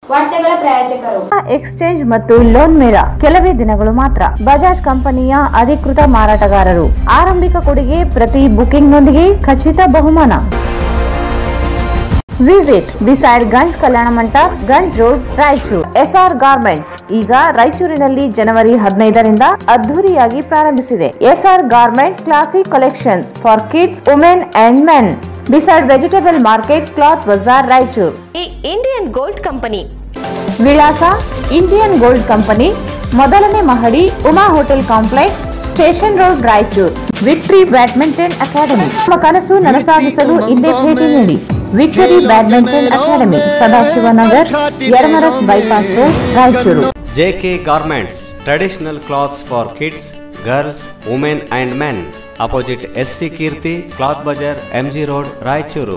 ವಾರ್ತೆಗಳ ಪ್ರಾಯೋಜಕರು ಎಕ್ಸ್ಚೇಂಜ್ ಮತ್ತು ಲೋನ್ ಮೇಳ ಕೆಲವೇ ದಿನಗಳು ಮಾತ್ರ ಬಜಾಜ್ ಕಂಪನಿಯ ಅಧಿಕೃತ ಮಾರಾಟಗಾರರು ಆರಂಭಿಕ ಕೊಡುಗೆ ಪ್ರತಿ ಬುಕಿಂಗ್ನೊಂದಿಗೆ ಖಚಿತ ಬಹುಮಾನ visit beside Ganj Kalyana Mantapa Ganj road Raichur SR garments ಈಗ ರಾಯಚೂರಿನಲ್ಲಿ ಜನವರಿ ಹದಿನೈದರಿಂದ ಅದ್ದೂರಿಯಾಗಿ ಪ್ರಾರಂಭಿಸಿದೆ SR garments classic collections for kids women and men beside vegetable market cloth bazaar Raichur ಈ ಇಂಡಿಯನ್ ಗೋಲ್ಡ್ ಕಂಪನಿ ವಿಳಾಸ ಇಂಡಿಯನ್ ಗೋಲ್ಡ್ ಕಂಪನಿ ಮೊದಲನೇ ಮಹಡಿ Uma hotel complex station road Raichur victory badminton academy ನಮ್ಮ ಕನಸು ನನಸಾಗಿಸಲು ಹಿಂದೆ ಭೇಟಿ ನೀಡಿ victory badminton academy Sadashivnagar Yermarus bypass road Raichur JK Garments, traditional cloths for kids, girls, women and men. Opposite SC Kirti, Cloth Bazar, MG Road, Raichuru.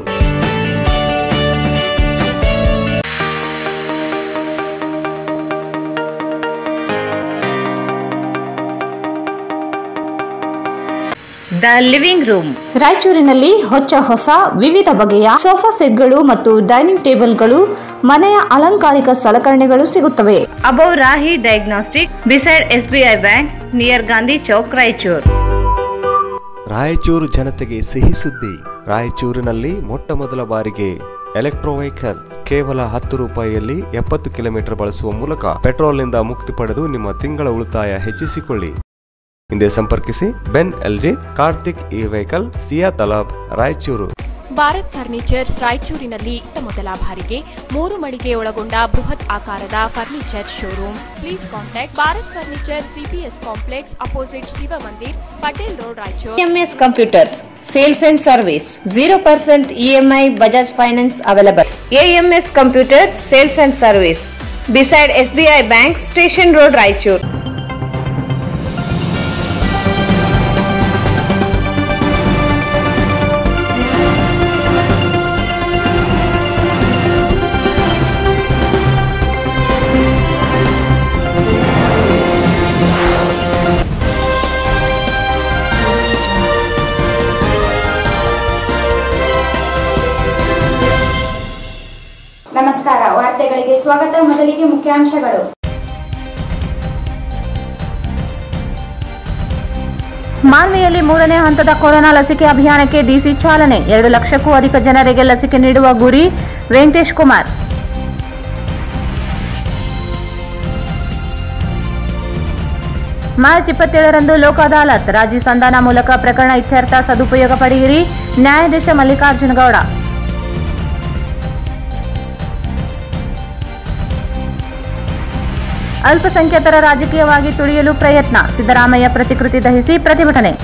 The living room ರಾಯಚೂರಿನಲ್ಲಿ ಹೊಚ್ಚ ಹೊಸ ವಿವಿಧ ಬಗೆಯ ಸೋಫಾ ಸೆಟ್ಗಳು ಮತ್ತು ಡೈನಿಂಗ್ ಟೇಬಲ್ಗಳು ಮನೆಯ ಅಲಂಕಾರಿಕ ಸಲಕರಣೆಗಳು ಸಿಗುತ್ತವೆ above Rahi diagnostic beside SBI bank near Gandhi Chowk Raichur Raichur ಜನತೆಗೆ ಸಿಹಿ ಸುದ್ದಿ ರಾಯಚೂರಿನಲ್ಲಿ ಮೊಟ್ಟ ಮೊದಲ ಬಾರಿಗೆ ಎಲೆಕ್ಟ್ರೋ ವೆಹಿಕಲ್ ಕೇವಲ ಹತ್ತು ರೂಪಾಯಿಯಲ್ಲಿ ಎಪ್ಪತ್ತು ಕಿಲೋಮೀಟರ್ ಬಳಸುವ ಮೂಲಕ ಪೆಟ್ರೋಲ್ನಿಂದ ಮುಕ್ತಿ ಪಡೆದು ನಿಮ್ಮ ತಿಂಗಳ ಉಳಿತಾಯ ಹೆಚ್ಚಿಸಿಕೊಳ್ಳಿ ಹಿಂದೆ ಸಂಪರ್ಕಿಸಿ Benling Karthik E vehicle Siyatalab Raichur Bharat furnitures ರಾಯಚೂರಿನಲ್ಲಿ ಇತ್ತ ಮೊದಲ ಬಾರಿಗೆ ಮೂರು ಮಳಿಗೆ ಒಳಗೊಂಡ ಬೃಹತ್ ಆಕಾರದ furniture showroom please contact Bharat furniture CPS complex opposite Shiva Mandir Patel road Raichur MS computers sales and service zero percent EMI Bajaj finance available AMS computers sales and service beside SBI bank station road Raichur ನಮಸ್ಕಾರ ವಾರ್ತೆಗಳಿಗೆ ಸ್ವಾಗತ ಮೊದಲಿಗೆ ಮುಖ್ಯಾಂಶಗಳು ಮಾನ್ವಿಯಲ್ಲಿ ಮೂರನೇ ಹಂತದ ಕೊರೋನಾ ಲಸಿಕೆ ಅಭಿಯಾನಕ್ಕೆ ಡಿಸಿ ಚಾಲನೆ ಎರಡು ಲಕ್ಷಕ್ಕೂ ಅಧಿಕ ಜನರಿಗೆ ಲಸಿಕೆ ನೀಡುವ ಗುರಿ ವೆಂಕಟೇಶ್ ಕುಮಾರ್ ಮಾರ್ಚ್ ಇಪ್ಪತ್ತೇಳರಂದು ಲೋಕ ಅದಾಲತ್ ರಾಜಿ ಸಂಧಾನ ಮೂಲಕ ಪ್ರಕರಣ ಇತ್ಯರ್ಥ ಸದುಪಯೋಗ ಪಡೆಯಿರಿ ನ್ಯಾಯಾಧೀಶ ಮಲ್ಲಿಕಾರ್ಜುನ ಗೌಡ ಅಲ್ಪಸಂಖ್ಯಾತರ ರಾಜಕೀಯವಾಗಿ ತುಳಿಯಲು ಪ್ರಯತ್ನ ಸಿದ್ದರಾಮಯ್ಯ ಪ್ರತಿಕೃತಿ ದಹಿಸಿ ಪ್ರತಿಭಟನೆ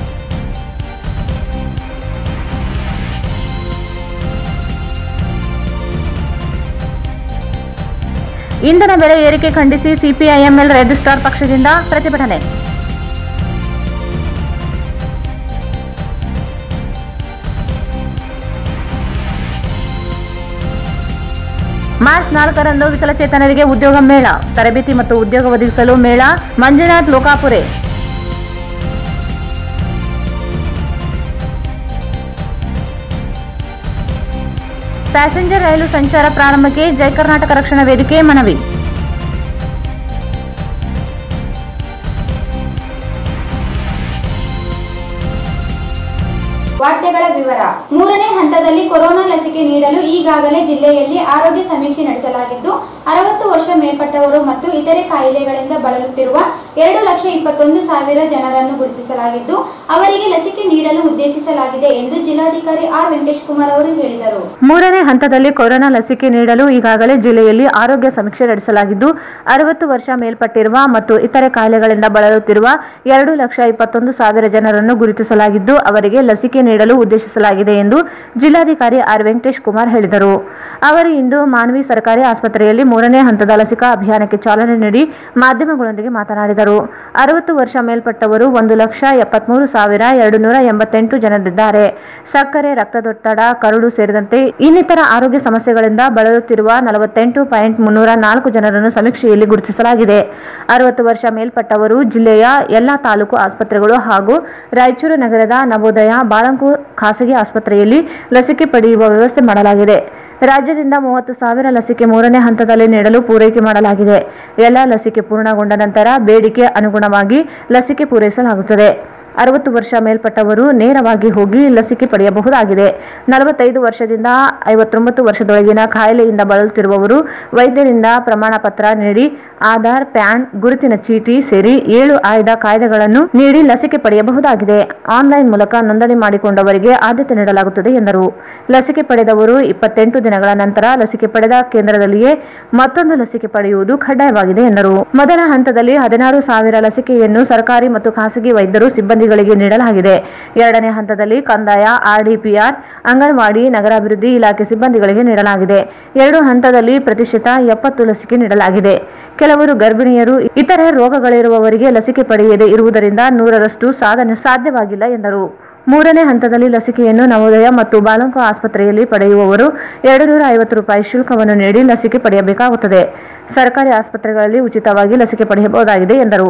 ಇಂಧನ ಬೆಲೆ ಏರಿಕೆ ಖಂಡಿಸಿ ಸಿಪಿಐಎಂಎಲ್ ರೆಡ್ ಸ್ಟಾರ್ ಪಕ್ಷದಿಂದ ಪ್ರತಿಭಟನೆ ಮಾರ್ಚ್ ನಾಲ್ಕರಂದು ವಿಕಲಚೇತನರಿಗೆ ಉದ್ಯೋಗ ಮೇಳ ತರಬೇತಿ ಮತ್ತು ಉದ್ಯೋಗ ಒದಗಿಸಲು ಮೇಳ ಮಂಜುನಾಥ್ ಲೋಕಾಪುರೆ ಪ್ಯಾಸೆಂಜರ್ ರೈಲು ಸಂಚಾರ ಪ್ರಾರಂಭಕ್ಕೆ ಜೈ ಕರ್ನಾಟಕ ರಕ್ಷಣಾ ವೇದಿಕೆ ಮನವಿ ವಾರ್ತೆಗಳ ವಿವರ ಮೂರನೇ ಹಂತದಲ್ಲಿ ಕೊರೋನಾ ಲಸಿಕೆ ನೀಡಲು ಈಗಾಗಲೇ ಜಿಲ್ಲೆಯಲ್ಲಿ ಆರೋಗ್ಯ ಸಮೀಕ್ಷೆ ನಡೆಸಲಾಗಿದ್ದು ಅರವತ್ತು ವರ್ಷ ಮೇಲ್ಪಟ್ಟವರು ಮತ್ತು ಇತರೆ ಕಾಯಿಲೆಗಳಿಂದ ಬಳಲುತ್ತಿರುವ ಎರಡು ಲಕ್ಷ ಇಪ್ಪತ್ತೊಂದು ಸಾವಿರ ಜನರನ್ನು ಗುರುತಿಸಲಾಗಿದ್ದು ಅವರಿಗೆ ಲಸಿಕೆ ನೀಡಲು ಉದ್ದೇಶಿಸಲಾಗಿದೆ ಎಂದು ಜಿಲ್ಲಾಧಿಕಾರಿ ಆರ್ ವೆಂಕಟೇಶ್ ಕುಮಾರ್ ಅವರು ಹೇಳಿದರು ಮೂರನೇ ಹಂತದಲ್ಲಿ ಕೊರೋನಾ ಲಸಿಕೆ ನೀಡಲು ಈಗಾಗಲೇ ಜಿಲ್ಲೆಯಲ್ಲಿ ಆರೋಗ್ಯ ಸಮೀಕ್ಷೆ ನಡೆಸಲಾಗಿದ್ದು ಅರವತ್ತು ವರ್ಷ ಮೇಲ್ಪಟ್ಟಿರುವ ಮತ್ತು ಇತರೆ ಕಾಯಿಲೆಗಳಿಂದ ಬಳಲುತ್ತಿರುವ ಎರಡು ಲಕ್ಷ ಇಪ್ಪತ್ತೊಂದು ಸಾವಿರ ಜನರನ್ನು ಗುರುತಿಸಲಾಗಿದ್ದು ಅವರಿಗೆ ಲಸಿಕೆ ನೀಡಲು ಉದ್ದೇಶಿಸಲಾಗಿದೆ ಎಂದು ಜಿಲ್ಲಾಧಿಕಾರಿ ಆರ್ ವೆಂಕಟೇಶ್ ಕುಮಾರ್ ಹೇಳಿದರು ಅವರು ಇಂದು ಮಾನ್ವಿ ಸರ್ಕಾರಿ ಆಸ್ಪತ್ರೆಯಲ್ಲಿ ಮೂರನೇ ಹಂತದ ಲಸಿಕಾ ಅಭಿಯಾನಕ್ಕೆ ಚಾಲನೆ ನೀಡಿ ಮಾಧ್ಯಮಗಳೊಂದಿಗೆ ಮಾತನಾಡಿದರು ಅರವತ್ತು ವರ್ಷ ಮೇಲ್ಪಟ್ಟವರು ಒಂದು ಲಕ್ಷ ಎಪ್ಪತ್ಮೂರು ಸಾವಿರ ಎರಡು ನೂರ ಎಂಬತ್ತೆಂಟು ಜನರಿದ್ದಾರೆ ಸಕ್ಕರೆ ರಕ್ತದೊತ್ತಡ ಕರುಳು ಸೇರಿದಂತೆ ಇನ್ನಿತರ ಆರೋಗ್ಯ ಸಮಸ್ಯೆಗಳಿಂದ ಬಳಲುತ್ತಿರುವ ನಲವತ್ತೆಂಟು ಪಾಯಿಂಟ್ ಮುನ್ನೂರ ನಾಲ್ಕು ಜನರನ್ನು ಸಮೀಕ್ಷೆಯಲ್ಲಿ ಗುರುತಿಸಲಾಗಿದೆ ಅರವತ್ತು ವರ್ಷ ಮೇಲ್ಪಟ್ಟವರು ಜಿಲ್ಲೆಯ ಎಲ್ಲಾ ತಾಲೂಕು ಆಸ್ಪತ್ರೆಗಳು ಹಾಗೂ ರಾಯಚೂರು ನಗರದ ನವೋದಯ ಬಾಳಂಕೂರ್ ಖಾಸಗಿ ಆಸ್ಪತ್ರೆಯಲ್ಲಿ ಲಸಿಕೆ ಪಡೆಯುವ ವ್ಯವಸ್ಥೆ ಮಾಡಲಾಗಿದೆ ರಾಜ್ಯದಿಂದ ಮೂವತ್ತು ಸಾವಿರ ಲಸಿಕೆ ಮೂರನೇ ಹಂತದಲ್ಲಿ ನೀಡಲು ಪೂರೈಕೆ ಮಾಡಲಾಗಿದೆ ಎಲ್ಲ ಲಸಿಕೆ ಪೂರ್ಣಗೊಂಡ ನಂತರ ಬೇಡಿಕೆ ಅನುಗುಣವಾಗಿ ಲಸಿಕೆ ಪೂರೈಸಲಾಗುತ್ತದೆ ಅರವತ್ತು ವರ್ಷ ಮೇಲ್ಪಟ್ಟವರು ನೇರವಾಗಿ ಹೋಗಿ ಲಸಿಕೆ ಪಡೆಯಬಹುದಾಗಿದೆ ನಲವತ್ತೈದು ವರ್ಷದಿಂದ ಐವತ್ತೊಂಬತ್ತು ವರ್ಷದೊಳಗಿನ ಕಾಯಿಲೆಯಿಂದ ಬಳಲುತ್ತಿರುವವರು ವೈದ್ಯರಿಂದ ಪ್ರಮಾಣ ಪತ್ರ ನೀಡಿ ಆಧಾರ್ ಪ್ಯಾನ್ ಗುರುತಿನ ಚೀಟಿ ಸೇರಿ ಏಳು ಆಯ್ದ ಕಾಯ್ದೆಗಳನ್ನು ನೀಡಿ ಲಸಿಕೆ ಪಡೆಯಬಹುದಾಗಿದೆ ಆನ್ಲೈನ್ ಮೂಲಕ ನೋಂದಣಿ ಮಾಡಿಕೊಂಡವರಿಗೆ ಆದ್ಯತೆ ನೀಡಲಾಗುತ್ತದೆ ಎಂದರು ಲಸಿಕೆ ಪಡೆದವರು ಇಪ್ಪತ್ತೆಂಟು ದಿನಗಳ ನಂತರ ಲಸಿಕೆ ಪಡೆದ ಕೇಂದ್ರದಲ್ಲಿಯೇ ಮತ್ತೊಂದು ಲಸಿಕೆ ಪಡೆಯುವುದು ಕಡ್ಡಾಯವಾಗಿದೆ ಎಂದರು ಮೊದಲ ಹಂತದಲ್ಲಿ ಹದಿನಾರು ಸಾವಿರ ಲಸಿಕೆಯನ್ನು ಸರ್ಕಾರಿ ಮತ್ತು ಖಾಸಗಿ ವೈದ್ಯರು ಸಿಬ್ಬಂದಿಗಳಿಗೆ ನೀಡಲಾಗಿದೆ ಎರಡನೇ ಹಂತದಲ್ಲಿ ಕಂದಾಯ ಆರ್ಡಿಪಿಆರ್ ಅಂಗನವಾಡಿ ನಗರಾಭಿವೃದ್ಧಿ ಇಲಾಖೆ ಸಿಬ್ಬಂದಿಗಳಿಗೆ ನೀಡಲಾಗಿದೆ ಎರಡು ಹಂತದಲ್ಲಿ ಪ್ರತಿಶತ ಎಪ್ಪತ್ತು ಲಸಿಕೆ ನೀಡಲಾಗಿದೆ ಕೆಲವರು ಗರ್ಭಿಣಿಯರು ಇತರೆ ರೋಗಗಳಿರುವವರಿಗೆ ಲಸಿಕೆ ಪಡೆಯದೇ ಇರುವುದರಿಂದ ನೂರರಷ್ಟು ಸಾಧನೆ ಸಾಧ್ಯವಾಗಿಲ್ಲ ಎಂದರು ಮೂರನೇ ಹಂತದಲ್ಲಿ ಲಸಿಕೆಯನ್ನು ನವೋದಯ ಮತ್ತು ಬಾಲಂಕ ಆಸ್ಪತ್ರೆಯಲ್ಲಿ ಪಡೆಯುವವರು ಎರಡು ನೂರ ಐವತ್ತು ರೂಪಾಯಿ ಶುಲ್ಕವನ್ನು ನೀಡಿ ಲಸಿಕೆ ಪಡೆಯಬೇಕಾಗುತ್ತದೆ ಸರ್ಕಾರಿ ಆಸ್ಪತ್ರೆಗಳಲ್ಲಿ ಉಚಿತವಾಗಿ ಲಸಿಕೆ ಪಡೆಯಬಹುದಾಗಿದೆ ಎಂದರು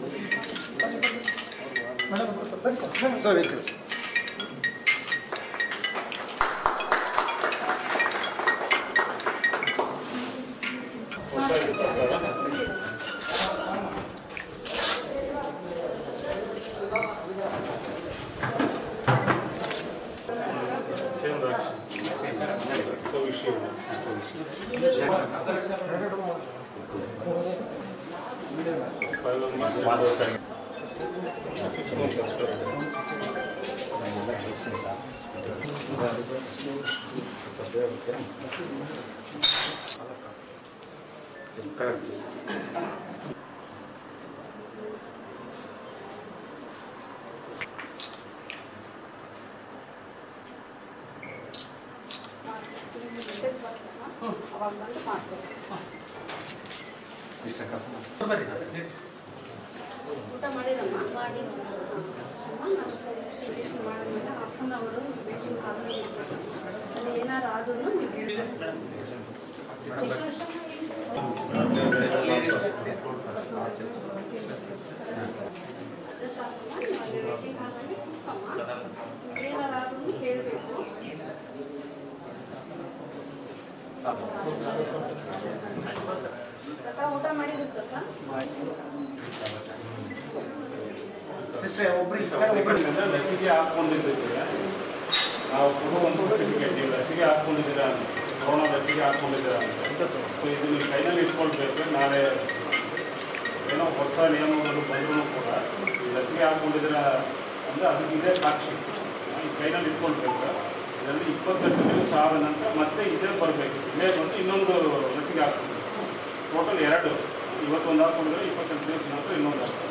ಒಬ್ಬರಿಂದ ಲಸಿಕೆ ಹಾಕೊಂಡಿದ್ದಕ್ಕೆ ನಾವು ಕೊಡುವಂಥ ಸರ್ಟಿಫಿಕೇಟ್ ನೀವು ಲಸಿಕೆ ಹಾಕ್ಕೊಂಡಿದ್ದೀರಾ ಅಂತ ಕೊರೋನಾ ಲಸಿಕೆ ಹಾಕ್ಕೊಂಡಿದ್ದೀರಾ ಅಂತ ಸೊ ಇದು ನೀವು ಕೈನಲ್ಲಿ ಇಟ್ಕೊಳ್ಬೇಕು ನಾಳೆ ಏನೋ ಹೊಸ ನಿಯಮಗಳು ಬಂದರೂ ಕೂಡ ಈ ಲಸಿಕೆ ಹಾಕ್ಕೊಂಡಿದ್ದೀರಾ ಅಂದರೆ ಅದಕ್ಕೆ ಇದೇ ಸಾಕ್ಷಿ ಈ ಕೈನಲ್ಲಿ ಇಟ್ಕೊಳ್ಬೇಕು ಇದರಲ್ಲಿ ಇಪ್ಪತ್ತೆಂಟು ದಿವಸ ಆದ ನಂತರ ಮತ್ತೆ ಇದೇ ಬರಬೇಕು ಇದೇ ಬಂದು ಇನ್ನೊಂದು ಲಸಿಕೆ ಹಾಕ್ಬೇಕು ಟೋಟಲ್ ಎರಡು ಇವತ್ತೊಂದು ಹಾಕ್ಕೊಂಡಿದ್ರೆ ಇಪ್ಪತ್ತೆಂಟು ದಿವಸ ನಂತರ ಇನ್ನೊಂದು ಹಾಕ್ಬೇಕು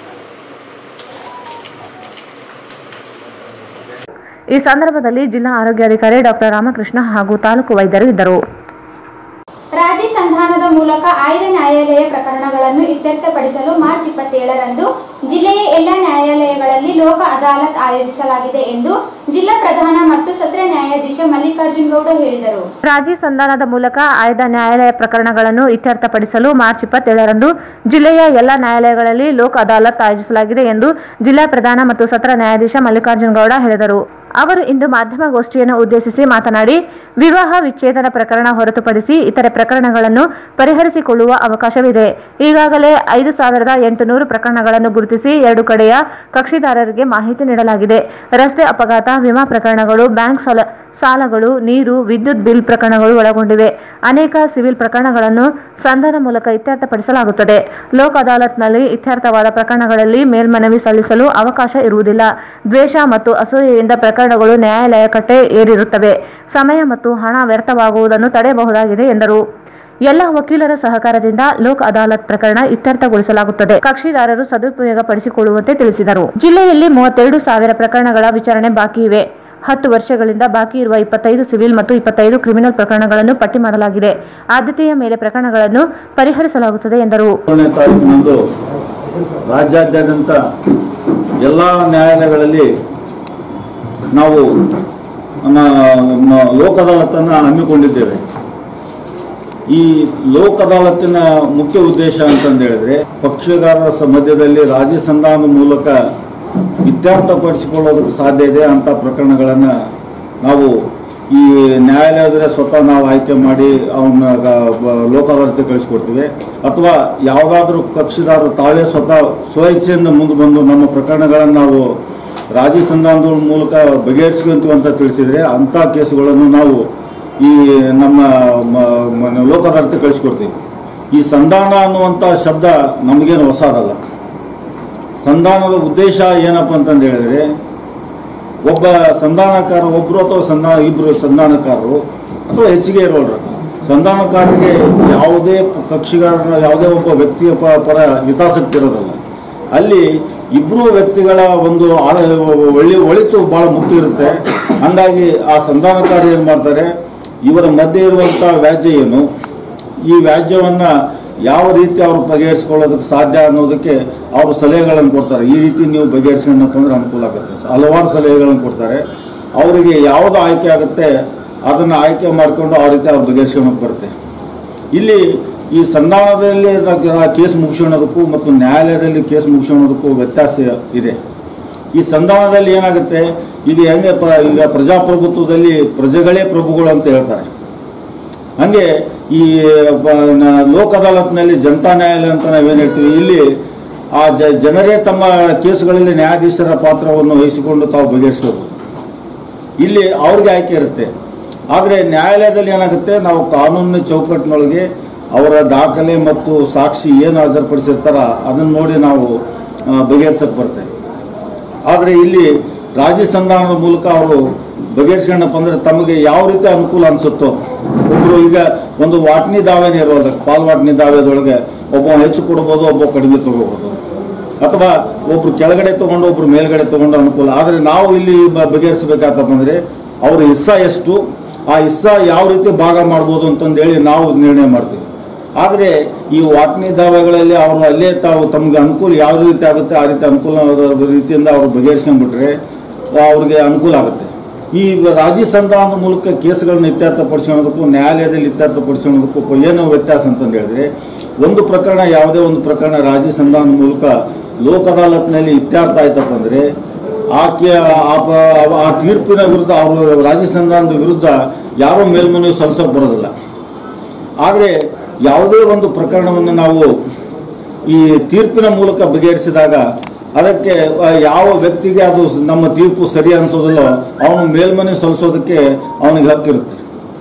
ಈ ಸಂದರ್ಭದಲ್ಲಿ ಜಿಲ್ಲಾ ಆರೋಗ್ಯಾಧಿಕಾರಿ ಡಾಕ್ಟರ್ ರಾಮಕೃಷ್ಣ ಹಾಗೂ ತಾಲೂಕು ವೈದ್ಯರು ಇದ್ದರು ರಾಜಿ ಸಂಧಾನದ ಮೂಲಕ ಆಯ್ದ ನ್ಯಾಯಾಲಯ ಪ್ರಕರಣಗಳನ್ನು ಇತ್ಯರ್ಥಪಡಿಸಲು ಮಾರ್ಚ್ ಇಪ್ಪತ್ತೇಳರಂದು ಜಿಲ್ಲೆಯ ಎಲ್ಲ ನ್ಯಾಯಾಲಯಗಳಲ್ಲಿ ಲೋಕ ಅದಾಲತ್ ಆಯೋಜಿಸಲಾಗಿದೆ ಎಂದು ಜಿಲ್ಲಾ ಪ್ರಧಾನ ಮತ್ತು ಸತ್ರ ನ್ಯಾಯಾಧೀಶ ಮಲ್ಲಿಕಾರ್ಜುನ್ ಗೌಡ ಹೇಳಿದರು ರಾಜಿ ಸಂಧಾನದ ಮೂಲಕ ಆಯ್ದ ನ್ಯಾಯಾಲಯ ಪ್ರಕರಣಗಳನ್ನು ಇತ್ಯರ್ಥಪಡಿಸಲು ಮಾರ್ಚ್ ಇಪ್ಪತ್ತೇಳರಂದು ಜಿಲ್ಲೆಯ ಎಲ್ಲ ನ್ಯಾಯಾಲಯಗಳಲ್ಲಿ ಲೋಕ್ ಅದಾಲತ್ ಆಯೋಜಿಸಲಾಗಿದೆ ಎಂದು ಜಿಲ್ಲಾ ಪ್ರಧಾನ ಮತ್ತು ಸತ್ರ ನ್ಯಾಯಾಧೀಶ ಮಲ್ಲಿಕಾರ್ಜುನ್ ಗೌಡ ಹೇಳಿದರು ಅವರು ಇಂದು ಮಾಧ್ಯಮಗೋಷ್ಠಿಯನ್ನು ಉದ್ದೇಶಿಸಿ ಮಾತನಾಡಿ ವಿವಾಹ ವಿಚ್ಛೇದನ ಪ್ರಕರಣ ಹೊರತುಪಡಿಸಿ ಇತರೆ ಪ್ರಕರಣಗಳನ್ನು ಪರಿಹರಿಸಿಕೊಳ್ಳುವ ಅವಕಾಶವಿದೆ ಈಗಾಗಲೇ ಐದು ಸಾವಿರದ ಎಂಟುನೂರು ಪ್ರಕರಣಗಳನ್ನು ಗುರುತಿಸಿ ಎರಡು ಕಡೆಯ ಕಕ್ಷಿದಾರರಿಗೆ ಮಾಹಿತಿ ನೀಡಲಾಗಿದೆ ರಸ್ತೆ ಅಪಘಾತ ವಿಮಾ ಪ್ರಕರಣಗಳು ಬ್ಯಾಂಕ್ ಸಾಲ ಸಾಲಗಳು ನೀರು ವಿದ್ಯುತ್ ಬಿಲ್ ಪ್ರಕರಣಗಳು ಒಳಗೊಂಡಿವೆ ಅನೇಕ ಸಿವಿಲ್ ಪ್ರಕರಣಗಳನ್ನು ಸಂಧಾನ ಮೂಲಕ ಇತ್ಯರ್ಥಪಡಿಸಲಾಗುತ್ತದೆ ಲೋಕ್ ಅದಾಲತ್ನಲ್ಲಿ ಇತ್ಯರ್ಥವಾದ ಪ್ರಕರಣಗಳಲ್ಲಿ ಮೇಲ್ಮನವಿ ಸಲ್ಲಿಸಲು ಅವಕಾಶ ಇರುವುದಿಲ್ಲ ದ್ವೇಷ ಮತ್ತು ಅಸೂಯೆಯಿಂದ ಪ್ರಕರಣಗಳು ನ್ಯಾಯಾಲಯ ಕಟ್ಟೆ ಏರಿರುತ್ತವೆ ಸಮಯ ಮತ್ತು ಹಣ ವ್ಯರ್ಥವಾಗುವುದನ್ನು ತಡೆಯಬಹುದಾಗಿದೆ ಎಂದರು ಎಲ್ಲ ವಕೀಲರ ಸಹಕಾರದಿಂದ ಲೋಕ್ ಅದಾಲತ್ ಪ್ರಕರಣ ಇತ್ಯರ್ಥಗೊಳಿಸಲಾಗುತ್ತದೆ ಕಕ್ಷಿದಾರರು ಸದುಪಯೋಗ ಪಡಿಸಿಕೊಳ್ಳುವಂತೆ ತಿಳಿಸಿದರು ಜಿಲ್ಲೆಯಲ್ಲಿ ಮೂವತ್ತೆರಡು ಸಾವಿರ ಪ್ರಕರಣಗಳ ವಿಚಾರಣೆ ಬಾಕಿ ಇವೆ ಹತ್ತು ವರ್ಷಗಳಿಂದ ಬಾಕಿ ಇರುವ ಇಪ್ಪತ್ತೈದು ಸಿವಿಲ್ ಮತ್ತು ಇಪ್ಪತ್ತೈದು ಕ್ರಿಮಿನಲ್ ಪ್ರಕರಣಗಳನ್ನು ಪಟ್ಟಿ ಮಾಡಲಾಗಿದೆ ಆದ್ಯತೆಯ ಮೇಲೆ ಪ್ರಕರಣಗಳನ್ನು ಪರಿಹರಿಸಲಾಗುತ್ತದೆ ಎಂದರು ಏಳನೇ ತಾರೀಕಿನಂದು ರಾಜ್ಯಾದ್ಯಂತ ಎಲ್ಲ ನ್ಯಾಯಾಲಯಗಳಲ್ಲಿ ನಾವು ನ- ನ- ಲೋಕ್ ಅದಾಲತನ್ನು ಹಮ್ಮಿಕೊಂಡಿದ್ದೇವೆ ಈ ಲೋಕ್ ಅದಾಲತಿನ ಮುಖ್ಯ ಉದ್ದೇಶ ಅಂತಂದು ಹೇಳಿದ್ರೆ ಪಕ್ಷಗಾರರ ಸ- ಮಧ್ಯದಲ್ಲಿ ರಾಜಿ ಸಂಧಾನದ ಮೂಲಕ ಇತ್ಯರ್ಥಪಡಿಸಿಕೊಳ್ಳೋದಕ್ಕೆ ಸಾಧ್ಯ ಇದೆ ಅಂತ ಪ್ರಕರಣಗಳನ್ನು ನಾವು ಈ ನ್ಯಾಯಾಲಯದ ಸ್ವತಃ ನಾವು ಆಯ್ಕೆ ಮಾಡಿ ಅವನ್ನ ಲೋಕಾದಾಲತೆ ಕಳಿಸ್ಕೊಡ್ತೀವಿ ಅಥವಾ ಯಾವುದಾದ್ರೂ ಕಕ್ಷಿದಾರರು ತಾವೇ ಸ್ವತಃ ಸ್ವಇಚ್ಛೆಯಿಂದ ಮುಂದೆ ಬಂದು ನಮ್ಮ ಪ್ರಕರಣಗಳನ್ನು ನಾವು ರಾಜಿ ಸಂಧಾನದ ಮೂಲಕ ಬಗೆಹರಿಸ್ಕೊಂತೀವಿ ಅಂತ ತಿಳಿಸಿದ್ರೆ ಅಂಥ ಕೇಸುಗಳನ್ನು ನಾವು ಈ ನಮ್ಮ ಮ- ಮ- ಲೋಕಾದಾಲತೆ ಕಳಿಸ್ಕೊಡ್ತೀವಿ ಈ ಸಂಧಾನ ಅನ್ನುವಂಥ ಶಬ್ದ ನಮಗೇನು ಹೊಸದಲ್ಲ ಸಂಧಾನದ ಉದ್ದೇಶ ಏನಪ್ಪ ಅಂತಂದು ಹೇಳಿದ್ರೆ ಒಬ್ಬ ಸಂಧಾನಕಾರ ಒಬ್ರು ಅಥವಾ ಸಂಧಾನ ಇಬ್ರು ಸಂಧಾನಕಾರರು ಅಥವಾ ಹೆಚ್ಚಿಗೆ ಇರೋರು ಸಂಧಾನಕಾರರಿಗೆ ಯಾವುದೇ ಕಕ್ಷಿಗಾರನ ಯಾವುದೇ ಒಬ್ಬ ವ್ಯಕ್ತಿಯ ಪ- ಪರ ಹಿತಾಸಕ್ತಿ ಇರೋದಲ್ಲ ಅಲ್ಲಿ ಇಬ್ಬರು ವ್ಯಕ್ತಿಗಳ ಒಂದು ಆಳ ಒಳ್ಳೆ ಒಳಿತು ಬಹಳ ಮುಖ್ಯ ಇರುತ್ತೆ ಹಂಗಾಗಿ ಆ ಸಂಧಾನಕಾರ ಏನು ಮಾಡ್ತಾರೆ ಇವರ ಮಧ್ಯೆ ಇರುವಂಥ ವ್ಯಾಜ್ಯ ಏನು ಈ ವ್ಯಾಜ್ಯವನ್ನ ಯಾವ ರೀತಿ ಅವರು ಬಗೆಹರಿಸ್ಕೊಳ್ಳೋದಕ್ಕೆ ಸಾಧ್ಯ ಅನ್ನೋದಕ್ಕೆ ಅವರು ಸಲಹೆಗಳನ್ನು ಕೊಡ್ತಾರೆ ಈ ರೀತಿ ನೀವು ಬಗೆಹರಿಸ್ಕೊಂಡಪ್ಪ ಅಂದ್ರೆ ಅನುಕೂಲ ಆಗುತ್ತೆ ಹಲವಾರು ಸಲಹೆಗಳನ್ನು ಕೊಡ್ತಾರೆ ಅವರಿಗೆ ಯಾವುದು ಆಯ್ಕೆ ಆಗುತ್ತೆ ಅದನ್ನು ಆಯ್ಕೆ ಮಾಡಿಕೊಂಡು ಆ ರೀತಿ ಅವ್ರು ಬಗೆಹರಿಸ್ಕೊಳಕ್ಕೆ ಬರುತ್ತೆ ಇಲ್ಲಿ ಈ ಸಂಧಾನದಲ್ಲಿ ರ- ಕೇಸ್ ಮುಗಿಸ್ಕೊಳ್ಳೋದಕ್ಕೂ ಮತ್ತು ನ್ಯಾಯಾಲಯದಲ್ಲಿ ಕೇಸ್ ಮುಗಿಸ್ಕೊಳ್ಳೋದಕ್ಕೂ ವ್ಯತ್ಯಾಸ ಇದೆ ಈ ಸಂಧಾನದಲ್ಲಿ ಏನಾಗುತ್ತೆ ಈಗ ಹೆಂಗೆ ಪ- ಈಗ ಪ್ರಜಾಪ್ರಭುತ್ವದಲ್ಲಿ ಪ್ರಜೆಗಳೇ ಪ್ರಭುಗಳು ಅಂತ ಹೇಳ್ತಾರೆ ಹಂಗೆ ಈ ಬ- ನ- ಲೋಕ ಅದಾಲತ್ನಲ್ಲಿ ಜನತಾ ನ್ಯಾಯಾಲಯ ಅಂತ ನಾವೇನು ಹೇಳ್ತೀವಿ ಇಲ್ಲಿ ಆ ಜ- ಜನರೇ ತಮ್ಮ ಕೇಸುಗಳಲ್ಲಿ ನ್ಯಾಯಾಧೀಶರ ಪಾತ್ರವನ್ನು ವಹಿಸಿಕೊಂಡು ತಾವು ಬಗೆಹರಿಸಬೇಕು ಇಲ್ಲಿ ಅವ್ರಿಗೆ ಆಯ್ಕೆ ಇರುತ್ತೆ ಆದರೆ ನ್ಯಾಯಾಲಯದಲ್ಲಿ ಏನಾಗುತ್ತೆ ನಾವು ಕಾನೂನಿನ ಚೌಕಟ್ಟಿನೊಳಗೆ ಅವರ ದಾಖಲೆ ಮತ್ತು ಸಾಕ್ಷಿ ಏನು ಹಾಜರುಪಡಿಸಿರ್ತಾರ ಅದನ್ನು ನೋಡಿ ನಾವು ಬಗೆಹರಿಸಕ್ಕೆ ಬರ್ತೇವೆ ಆದರೆ ಇಲ್ಲಿ ರಾಜಿ ಸಂಧಾನದ ಮೂಲಕ ಅವರು ಬಗೆಹರಿಸ್ಕೊಂಡಪ್ಪ ಅಂದ್ರೆ ತಮಗೆ ಯಾವ ರೀತಿ ಅನುಕೂಲ ಅನಿಸುತ್ತೋ ಒಬ್ರು ಈಗ ಒಂದು ವಾಟ್ನಿ ದಾವೆನೇ ಇರೋದು ಪಾಲ್ ವಾಟ್ನಿ ದಾವೆದೊಳಗೆ ಒಬ್ಬ ಹೆಚ್ಚು ಕೊಡ್ಬೋದು ಒಬ್ಬ ಕಡಿಮೆ ತಗೋಬಹುದು ಅಥವಾ ಒಬ್ರು ಕೆಳಗಡೆ ತಗೊಂಡು ಒಬ್ರು ಮೇಲ್ಗಡೆ ತಗೊಂಡು ಅನುಕೂಲ ಆದರೆ ನಾವು ಇಲ್ಲಿ ಬ- ಬಗೆಹರಿಸಬೇಕಾತಪ್ಪ ಅಂದ್ರೆ ಅವ್ರ ಹಿಸ್ಸ ಎಷ್ಟು ಆ ಹಿಸ್ಸ ಯಾವ ರೀತಿ ಭಾಗ ಮಾಡ್ಬೋದು ಅಂತಂದೇಳಿ ನಾವು ನಿರ್ಣಯ ಮಾಡ್ತೀವಿ ಆದರೆ ಈ ವಾಟ್ನಿ ದಾವೆಗಳಲ್ಲಿ ಅವರು ಅಲ್ಲೇ ತಾವು ತಮಗೆ ಅನುಕೂಲ ಯಾವ ರೀತಿ ಆಗುತ್ತೆ ಆ ರೀತಿ ಅನುಕೂಲ ರೀತಿಯಿಂದ ಅವರು ಬಗೆಹರಿಸ್ಕೊಂಡ್ಬಿಟ್ರೆ ಅವ್ರಿಗೆ ಅನುಕೂಲ ಆಗುತ್ತೆ ಈ ರಾಜಿ ಸಂಧಾನದ ಮೂಲಕ ಕೇಸುಗಳನ್ನ ಇತ್ಯರ್ಥಪಡಿಸ್ಕೊಳ್ಳೋದಕ್ಕೂ ನ್ಯಾಯಾಲಯದಲ್ಲಿ ಇತ್ಯರ್ಥಪಡಿಸ್ಕೊಳ್ಳೋದಕ್ಕೂ ಏನು ವ್ಯತ್ಯಾಸ ಅಂತಂದು ಹೇಳಿದ್ರೆ ಒಂದು ಪ್ರಕರಣ ಯಾವುದೇ ಒಂದು ಪ್ರಕರಣ ರಾಜಿ ಸಂಧಾನದ ಮೂಲಕ ಲೋಕ ಅದಾಲತ್ನಲ್ಲಿ ಇತ್ಯರ್ಥ ಆಯ್ತಪ್ಪ ಅಂದ್ರೆ ಆ ಕೇ- ಆ ಪ- ಆ ತೀರ್ಪಿನ ವಿರುದ್ಧ ಅವರು ರಾಜಿ ಸಂಧಾನದ ವಿರುದ್ಧ ಯಾರೂ ಮೇಲ್ಮನವಿ ಸಲ್ಲಿಸೋಕೆ ಬರೋದಿಲ್ಲ ಆದರೆ ಯಾವುದೇ ಒಂದು ಪ್ರಕರಣವನ್ನು ನಾವು ಈ ತೀರ್ಪಿನ ಮೂಲಕ ಬಗೆಹರಿಸಿದಾಗ ಅದಕ್ಕೆ ಆ, ಯಾವ ವ್ಯಕ್ತಿಗೆ ಅದು ನಮ್ಮ ತೀರ್ಪು ಸರಿ ಅನಿಸೋದಿಲ್ಲೋ ಅವನು ಮೇಲ್ಮನೆ ಸಲ್ಲಿಸೋದಕ್ಕೆ ಅವನಿಗೆ ಹಕ್ಕಿರುತ್ತೆ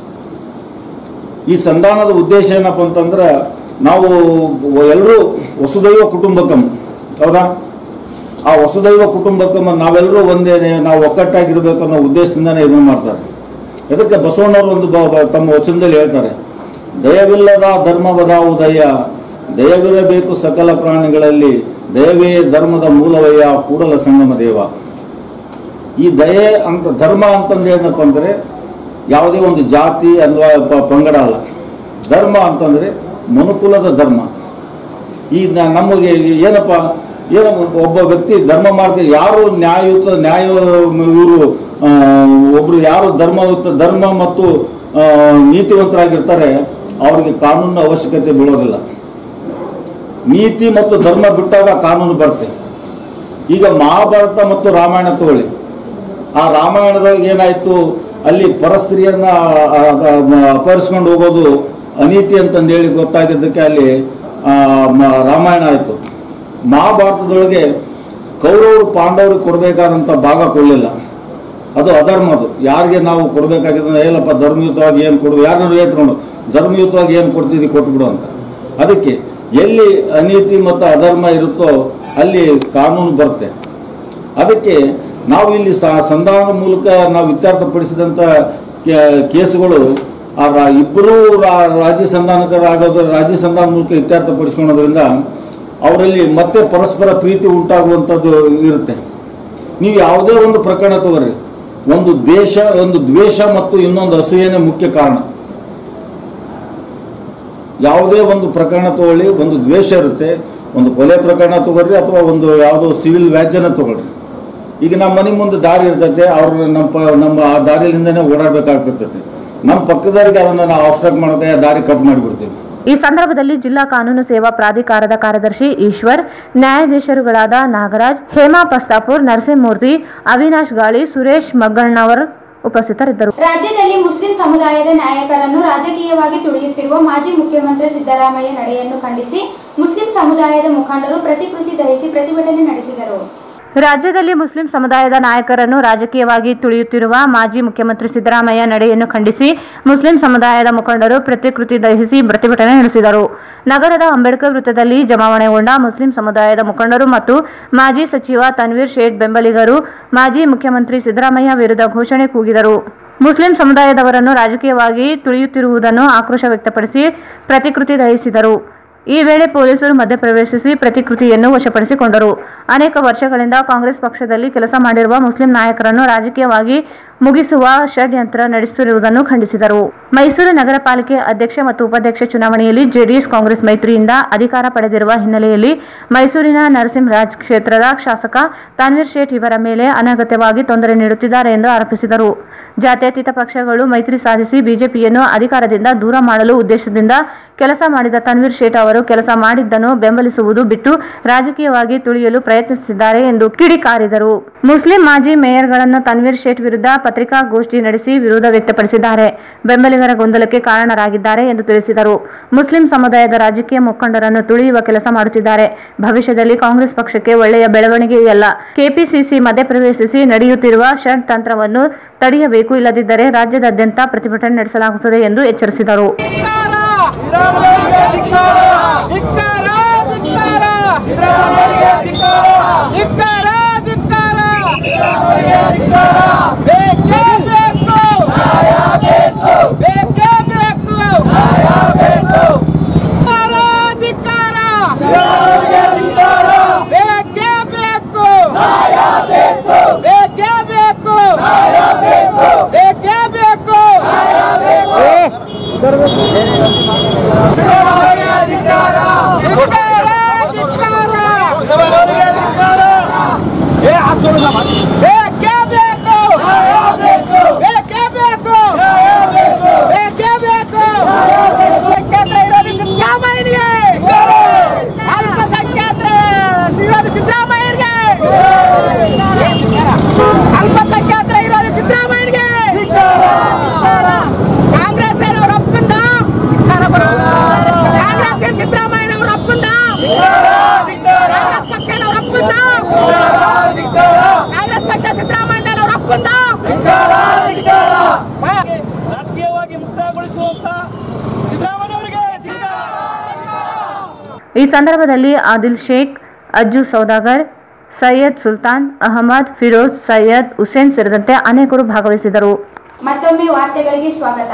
ಈ ಸಂಧಾನದ ಉದ್ದೇಶ ಏನಪ್ಪ ಅಂತಂದ್ರೆ ನಾವು ಎಲ್ಲರೂ ವಸುದೈವ ಕುಟುಂಬಕಂ ಹೌದಾ ಆ ವಸುದೈವ ಕುಟುಂಬಕಂ ನಾವೆಲ್ಲರೂ ಒಂದೇ ನಾವು ಒಕ್ಕಟ್ಟಾಗಿರ್ಬೇಕು ಅನ್ನೋ ಉದ್ದೇಶದಿಂದಾನೇ ಇದನ್ನು ಮಾಡ್ತಾರೆ ಇದಕ್ಕೆ ಬಸವಣ್ಣವರು ಒಂದು ಬ- ಬ- ತಮ್ಮ ವಚನದಲ್ಲಿ ಹೇಳ್ತಾರೆ ದಯವಿಲ್ಲದ ಧರ್ಮವದಾವುದಯ್ಯ ದಯವಿರಬೇಕು ಸಕಲ ಪ್ರಾಣಿಗಳಲ್ಲಿ ದಯವೇ ಧರ್ಮದ ಮೂಲವಯ್ಯ ಕೂಡಲ ಸಂಗಮ ದೇವ ಈ ದಯೆ ಅಂತ ಧರ್ಮ ಅಂತಂದ್ರೆ ಏನಪ್ಪ ಅಂದ್ರೆ ಯಾವುದೇ ಒಂದು ಜಾತಿ ಅಥವಾ ಪ- ಪಂಗಡ ಅಲ್ಲ ಧರ್ಮ ಅಂತಂದ್ರೆ ಮನುಕುಲದ ಧರ್ಮ ಈ ನ- ನಮಗೆ ಏನಪ್ಪ ಏನೋ ಒಬ್ಬ ವ್ಯಕ್ತಿ ಧರ್ಮ ಮಾಡ್ತಾರೆ ಯಾರು ನ್ಯಾಯಯುತ ನ್ಯಾಯ ಇವರು ಒಬ್ರು ಯಾರು ಧರ್ಮಯುತ ಧರ್ಮ ಮತ್ತು ಆ, ನೀತಿವಂತರಾಗಿರ್ತಾರೆ ಅವ್ರಿಗೆ ಕಾನೂನಿನ ಅವಶ್ಯಕತೆ ಬೀಳೋದಿಲ್ಲ ನೀತಿ ಮತ್ತು ಧರ್ಮ ಬಿಟ್ಟಾಗ ಕಾನೂನು ಬರುತ್ತೆ ಈಗ ಮಹಾಭಾರತ ಮತ್ತು ರಾಮಾಯಣ ತಗೊಳ್ಳಿ ಆ ರಾಮಾಯಣದೊಳಗೆ ಏನಾಯ್ತು ಅಲ್ಲಿ ಪರಸ್ತ್ರೀಯನ್ನ ಆ, ಆ, ಮ- ಅಪಹರಿಸ್ಕೊಂಡು ಹೋಗೋದು ಅನೀತಿ ಅಂತಂದೇಳಿ ಗೊತ್ತಾಗಿದ್ದಕ್ಕೆ ಅಲ್ಲಿ ಆ, ಮ- ರಾಮಾಯಣ ಆಯಿತು ಮಹಾಭಾರತದೊಳಗೆ ಕೌರವರು ಪಾಂಡವರಿಗೆ ಕೊಡಬೇಕಾದಂಥ ಭಾಗ ಕೊಡಲಿಲ್ಲ ಅದು ಅಧರ್ಮ ಅದು ಯಾರಿಗೆ ನಾವು ಕೊಡಬೇಕಾಗಿದ್ರೆ ಹೇಳಪ್ಪ ಧರ್ಮಯುತವಾಗಿ ಏನು ಕೊಡು ಯಾರನ್ನು ಹೇಳ್ಕೊಂಡು ಧರ್ಮಯುತವಾಗಿ ಏನು ಕೊಡ್ತಿದ್ವಿ ಕೊಟ್ಬಿಡು ಅಂತ ಅದಕ್ಕೆ ಎಲ್ಲಿ ಅನೀತಿ ಮತ್ತು ಅಧರ್ಮ ಇರುತ್ತೋ ಅಲ್ಲಿ ಕಾನೂನು ಬರುತ್ತೆ ಅದಕ್ಕೆ ನಾವು ಇಲ್ಲಿ ಸ- ಸಂಧಾನದ ಮೂಲಕ ನಾವು ಇತ್ಯರ್ಥಪಡಿಸಿದಂಥ ಕೇ- ಕೇಸುಗಳು ಆ ರಾ- ಇಬ್ಬರೂ ರಾ- ರಾಜಿ ಸಂಧಾನಕರಾಗೋದು ರಾಜಿ ಸಂಧಾನ ಮೂಲಕ ಇತ್ಯರ್ಥಪಡಿಸ್ಕೊಳ್ಳೋದ್ರಿಂದ ಅವರಲ್ಲಿ ಮತ್ತೆ ಪರಸ್ಪರ ಪ್ರೀತಿ ಉಂಟಾಗುವಂಥದ್ದು ಇರುತ್ತೆ ನೀವು ಯಾವುದೇ ಒಂದು ಪ್ರಕರಣ ತಗೋರಿ ಒಂದು ದೇಶ ಒಂದು ದ್ವೇಷ ಮತ್ತು ಇನ್ನೊಂದು ಅಸೂಯೆನೇ ಮುಖ್ಯ ಕಾರಣ ಯಾವುದೇ ಒಂದು ಪ್ರಕರಣ ತಗೊಳ್ಳಿ ಒಂದು ದ್ವೇಷ ಇರುತ್ತೆ ಒಂದು ಕೊಲೆ ಪ್ರಕರಣ ತಗೊಳ್ರಿ ಅಥವಾ ಒಂದು ಯಾವುದೋ ಸಿವಿಲ್ ವ್ಯಾಜ್ಯನ ತಗೊಳ್ರಿ ಈಗ ನಮ್ಮ ಮನೆ ಮುಂದೆ ದಾರಿ ಇರ್ತೈತೆ ಅವ್ರು ನಮ್ಮ ಪ- ನಮ್ಮ ಆ ದಾರಿಲಿಂದನೇ ಓಡಾಡಬೇಕಾಗ್ತಿರ್ತೈತೆ ನಮ್ಮ ಪಕ್ಕದವರಿಗೆ ಅದನ್ನ ನಾವು ಆಫ್ಟ್ರಾಕ್ ಮಾಡೋಕೆ ಆ ದಾರಿ ಕಟ್ ಮಾಡಿಬಿಡ್ತೀವಿ ಈ ಸಂದರ್ಭದಲ್ಲಿ ಜಿಲ್ಲಾ ಕಾನೂನು ಸೇವಾ ಪ್ರಾಧಿಕಾರದ ಕಾರ್ಯದರ್ಶಿ ಈಶ್ವರ್ ನ್ಯಾಯಾಧೀಶರುಗಳಾದ ನಾಗರಾಜ್ ಹೇಮಾ ಪಸ್ತಾಪುರ್ ನರಸಿಂಹಮೂರ್ತಿ ಅವಿನಾಶ್ ಗಾಳಿ ಸುರೇಶ್ ಮಗ್ಗಣ್ಣವರ್ ಉಪಸ್ಥಿತರಿದ್ದರು ರಾಜ್ಯದಲ್ಲಿ ಮುಸ್ಲಿಂ ಸಮುದಾಯದ ನಾಯಕರನ್ನು ರಾಜಕೀಯವಾಗಿ ತುಳಿಯುತ್ತಿರುವ ಮಾಜಿ ಮುಖ್ಯಮಂತ್ರಿ ಸಿದ್ದರಾಮಯ್ಯ ನಡೆಯನ್ನು ಖಂಡಿಸಿ ಮುಸ್ಲಿಂ ಸಮುದಾಯದ ಮುಖಂಡರು ಪ್ರತಿಕೃತಿ ಧರಿಸಿ ಪ್ರತಿಭಟನೆ ನಡೆಸಿದರು ರಾಜ್ಯದಲ್ಲಿ ಮುಸ್ಲಿಂ ಸಮುದಾಯದ ನಾಯಕರನ್ನು ರಾಜಕೀಯವಾಗಿ ತುಳಿಯುತ್ತಿರುವ ಮಾಜಿ ಮುಖ್ಯಮಂತ್ರಿ ಸಿದ್ದರಾಮಯ್ಯ ನಡೆಯನ್ನು ಖಂಡಿಸಿ ಮುಸ್ಲಿಂ ಸಮುದಾಯದ ಮುಖಂಡರು ಪ್ರತಿಕೃತಿ ದಹಿಸಿ ಪ್ರತಿಭಟನೆ ನಡೆಸಿದರು ನಗರದ ಅಂಬೇಡ್ಕರ್ ವೃತ್ತದಲ್ಲಿ ಜಮಾವಣೆಗೊಂಡ ಮುಸ್ಲಿಂ ಸಮುದಾಯದ ಮುಖಂಡರು ಮತ್ತು ಮಾಜಿ ಸಚಿವ ತನ್ವೀರ್ ಶೇಖ್ ಬೆಂಬಲಿಗರು ಮಾಜಿ ಮುಖ್ಯಮಂತ್ರಿ ಸಿದ್ದರಾಮಯ್ಯ ವಿರುದ್ಧ ಘೋಷಣೆ ಕೂಗಿದರು ಮುಸ್ಲಿಂ ಸಮುದಾಯದವರನ್ನು ರಾಜಕೀಯವಾಗಿ ತುಳಿಯುತ್ತಿರುವುದನ್ನು ಆಕ್ರೋಶ ವ್ಯಕ್ತಪಡಿಸಿ ಪ್ರತಿಕೃತಿ ದಹಿಸಿದರು ಈ ವೇಳೆ ಪೊಲೀಸರು ಮಧ್ಯಪ್ರವೇಶಿಸಿ ಪ್ರತಿಕೃತಿಯನ್ನು ವಶಪಡಿಸಿಕೊಂಡರು ಅನೇಕ ವರ್ಷಗಳಿಂದ ಕಾಂಗ್ರೆಸ್ ಪಕ್ಷದಲ್ಲಿ ಕೆಲಸ ಮಾಡಿರುವ ಮುಸ್ಲಿಂ ನಾಯಕರನ್ನು ರಾಜಕೀಯವಾಗಿ ಮುಗಿಸುವ ಷಡ್ಯಂತ್ರ ನಡೆಸುತ್ತಿರುವುದನ್ನು ಖಂಡಿಸಿದರು ಮೈಸೂರು ನಗರ ಪಾಲಿಕೆ ಅಧ್ಯಕ್ಷ ಮತ್ತು ಉಪಾಧ್ಯಕ್ಷ ಚುನಾವಣೆಯಲ್ಲಿ ಜೆಡಿಎಸ್ ಕಾಂಗ್ರೆಸ್ ಮೈತ್ರಿಯಿಂದ ಅಧಿಕಾರ ಪಡೆದಿರುವ ಹಿನ್ನೆಲೆಯಲ್ಲಿ ಮೈಸೂರಿನ ನರಸಿಂಹರಾಜ್ ಕ್ಷೇತ್ರದ ಶಾಸಕ ತಾನ್ವೀರ್ ಶೇಠ್ ಇವರ ಮೇಲೆ ಅನಗತ್ಯವಾಗಿ ತೊಂದರೆ ನೀಡುತ್ತಿದ್ದಾರೆ ಎಂದು ಆರೋಪಿಸಿದರು ಜಾತ್ಯತೀತ ಪಕ್ಷಗಳು ಮೈತ್ರಿ ಸಾಧಿಸಿ ಬಿಜೆಪಿಯನ್ನು ಅಧಿಕಾರದಿಂದ ದೂರ ಮಾಡಲು ಉದ್ದೇಶದಿಂದ ಕೆಲಸ ಮಾಡಿದ ತನ್ವೀರ್ ಶೇಠ್ ಅವರು ಕೆಲಸ ಮಾಡಿದ್ದನ್ನು ಬೆಂಬಲಿಸುವುದು ಬಿಟ್ಟು ರಾಜಕೀಯವಾಗಿ ತುಳಿಯಲು ಪ್ರಯತ್ನಿಸುತ್ತಿದ್ದಾರೆ ಎಂದು ಕಿಡಿಕಾರಿದರು ಮುಸ್ಲಿಂ ಮಾಜಿ ಮೇಯರ್ಗಳನ್ನು ತನ್ವೀರ್ ಶೇಠ್ ವಿರುದ್ಧ ಪತ್ರಿಕಾಗೋಷ್ಠಿ ನಡೆಸಿ ವಿರೋಧ ವ್ಯಕ್ತಪಡಿಸಿದ್ದಾರೆ ಬೆಂಬಲಿಗರ ಗೊಂದಲಕ್ಕೆ ಕಾರಣರಾಗಿದ್ದಾರೆ ಎಂದು ತಿಳಿಸಿದರು ಮುಸ್ಲಿಂ ಸಮುದಾಯದ ರಾಜಕೀಯ ಮುಖಂಡರನ್ನು ತುಳಿಯುವ ಕೆಲಸ ಮಾಡುತ್ತಿದ್ದಾರೆ ಭವಿಷ್ಯದಲ್ಲಿ ಕಾಂಗ್ರೆಸ್ ಪಕ್ಷಕ್ಕೆ ಒಳ್ಳೆಯ ಬೆಳವಣಿಗೆಯಲ್ಲ ಕೆಪಿಸಿಸಿ ಮಧ್ಯಪ್ರವೇಶಿಸಿ ನಡೆಯುತ್ತಿರುವ ಷಡ್ ತಂತ್ರವನ್ನು ತಡೆಯಬೇಕು ಇಲ್ಲದಿದ್ದರೆ ರಾಜ್ಯದಾದ್ಯಂತ ಪ್ರತಿಭಟನೆ ನಡೆಸಲಾಗುತ್ತದೆ ಎಂದು ಎಚ್ಚರಿಸಿದರು ಅಲ್ಪಸಂಖ್ಯಾತರ ಇರೋದು ಸಿದ್ದರಾಮಯ್ಯಗೆ ಕಾಂಗ್ರೆಸ್ ಅವರ ಒಪ್ಪಂದ ಕಾಂಗ್ರೆಸ್ ಸಿದ್ದರಾಮಯ್ಯನವರ ಒಪ್ಪಂದ ಕಾಂಗ್ರೆಸ್ ಪಕ್ಷನವರ ಒಪ್ಪಂದ ಕಾಂಗ್ರೆಸ್ ಪಕ್ಷ ಸಿದ್ದರಾಮಯ್ಯನವರ ಒಪ್ಪಂದ ರಾಜಕೀಯವಾಗಿ ಮುಕ್ತಗೊಳಿಸುವಂತ ಸಿದ್ದರಾಮಯ್ಯವರಿಗೆ ಈ ಸಂದರ್ಭದಲ್ಲಿ ಆದಿಲ್ ಶೇಖ್ ಅಜ್ಜು ಸೌದಾಗರ್ ಸೈಯದ್ ಸುಲ್ತಾನ್ ಅಹಮದ್ ಫಿರೋಜ್ ಸೈಯದ್ ಹುಸೇನ್ ಸೇರಿದಂತೆ ಅನೇಕರು ಭಾಗವಹಿಸಿದರು ಮತ್ತೊಮ್ಮೆ ವಾರ್ತೆಗಳಿಗೆ ಸ್ವಾಗತ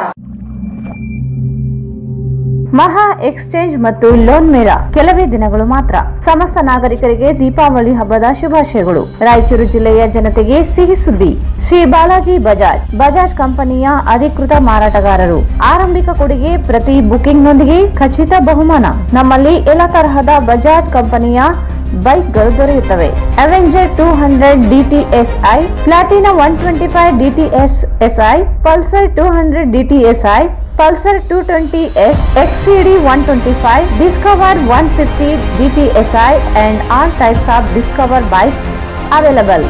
ಮಹಾ ಎಕ್ಸ್ಚೇಂಜ್ ಮತ್ತು ಲೋನ್ ಮೇಳ ಕೆಲವೇ ದಿನಗಳು ಮಾತ್ರ ಸಮಸ್ತ ನಾಗರಿಕರಿಗೆ ದೀಪಾವಳಿ ಹಬ್ಬದ ಶುಭಾಶಯಗಳು ರಾಯಚೂರು ಜಿಲ್ಲೆಯ ಜನತೆಗೆ ಸಿಹಿ ಸುದ್ದಿ ಶ್ರೀ ಬಾಲಾಜಿ ಬಜಾಜ್ ಬಜಾಜ್ ಕಂಪನಿಯ ಅಧಿಕೃತ ಮಾರಾಟಗಾರರು ಆರಂಭಿಕ ಕೊಡುಗೆ ಪ್ರತಿ ಬುಕಿಂಗ್ನೊಂದಿಗೆ ಖಚಿತ ಬಹುಮಾನ ನಮ್ಮಲ್ಲಿ ಎಲ್ಲ ತರಹದ ಬಜಾಜ್ ಕಂಪನಿಯ ಬೈಕ್ಗಳು ದೊರೆಯುತ್ತವೆ Avenger two hundred DTSi Platina one twenty five DTS SI Pulsar two hundred DTSi Pulsar two twenty S XCD one twenty five Discover one fifty DTSi and all types of Discover bikes available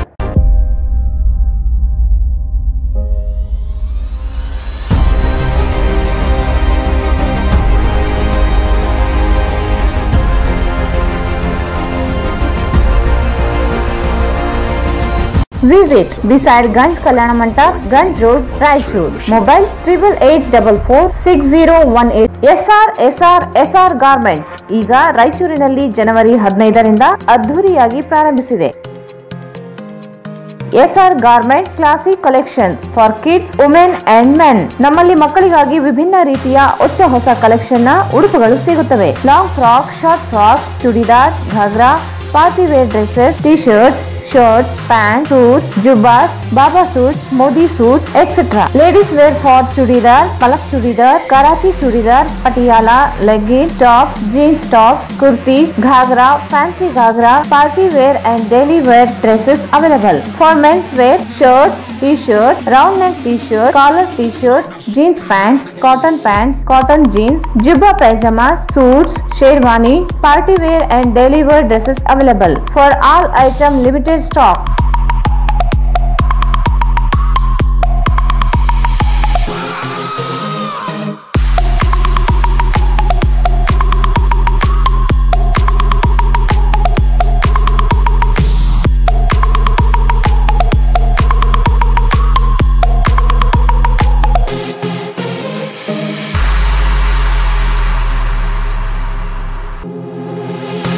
Visit beside Ganj Kalyana Mandap, Ganj Road, Raichur. Mobile triple eight double four six zero one eight. SR SR SR Garments ಈಗ ರಾಯಚೂರಿನಲ್ಲಿ ಜನವರಿ ಹದಿನೈದರಿಂದ ಅದ್ಧೂರಿಯಾಗಿ ಪ್ರಾರಂಭಿಸಿದೆ SR garments classic collections for kids women and men ನಮ್ಮಲ್ಲಿ ಮಕ್ಕಳಿಗಾಗಿ ವಿಭಿನ್ನ ರೀತಿಯ ಹೊಚ್ಚ ಹೊಸ ಕಲೆಕ್ಷನ್ ನ ಉಡುಪುಗಳು ಸಿಗುತ್ತವೆ long frock short frock churidar ghagra party wear dresses T shirts shirts, pants, suits, jubbas, baba suits, modi suits, etc. Ladies wear for chudidar, palak chudidar, Karachi chudidar, patiala, leggings, tops, jeans tops, kurtis, ghagra, fancy ghagra, party wear and daily wear dresses available. For men's wear, shirts, t-shirts, round neck t-shirt, collar t-shirts, jeans pants, cotton pants, cotton jeans, jubba pajamas, suits, sherwani, party wear and daily wear dresses available. For all item limited stock.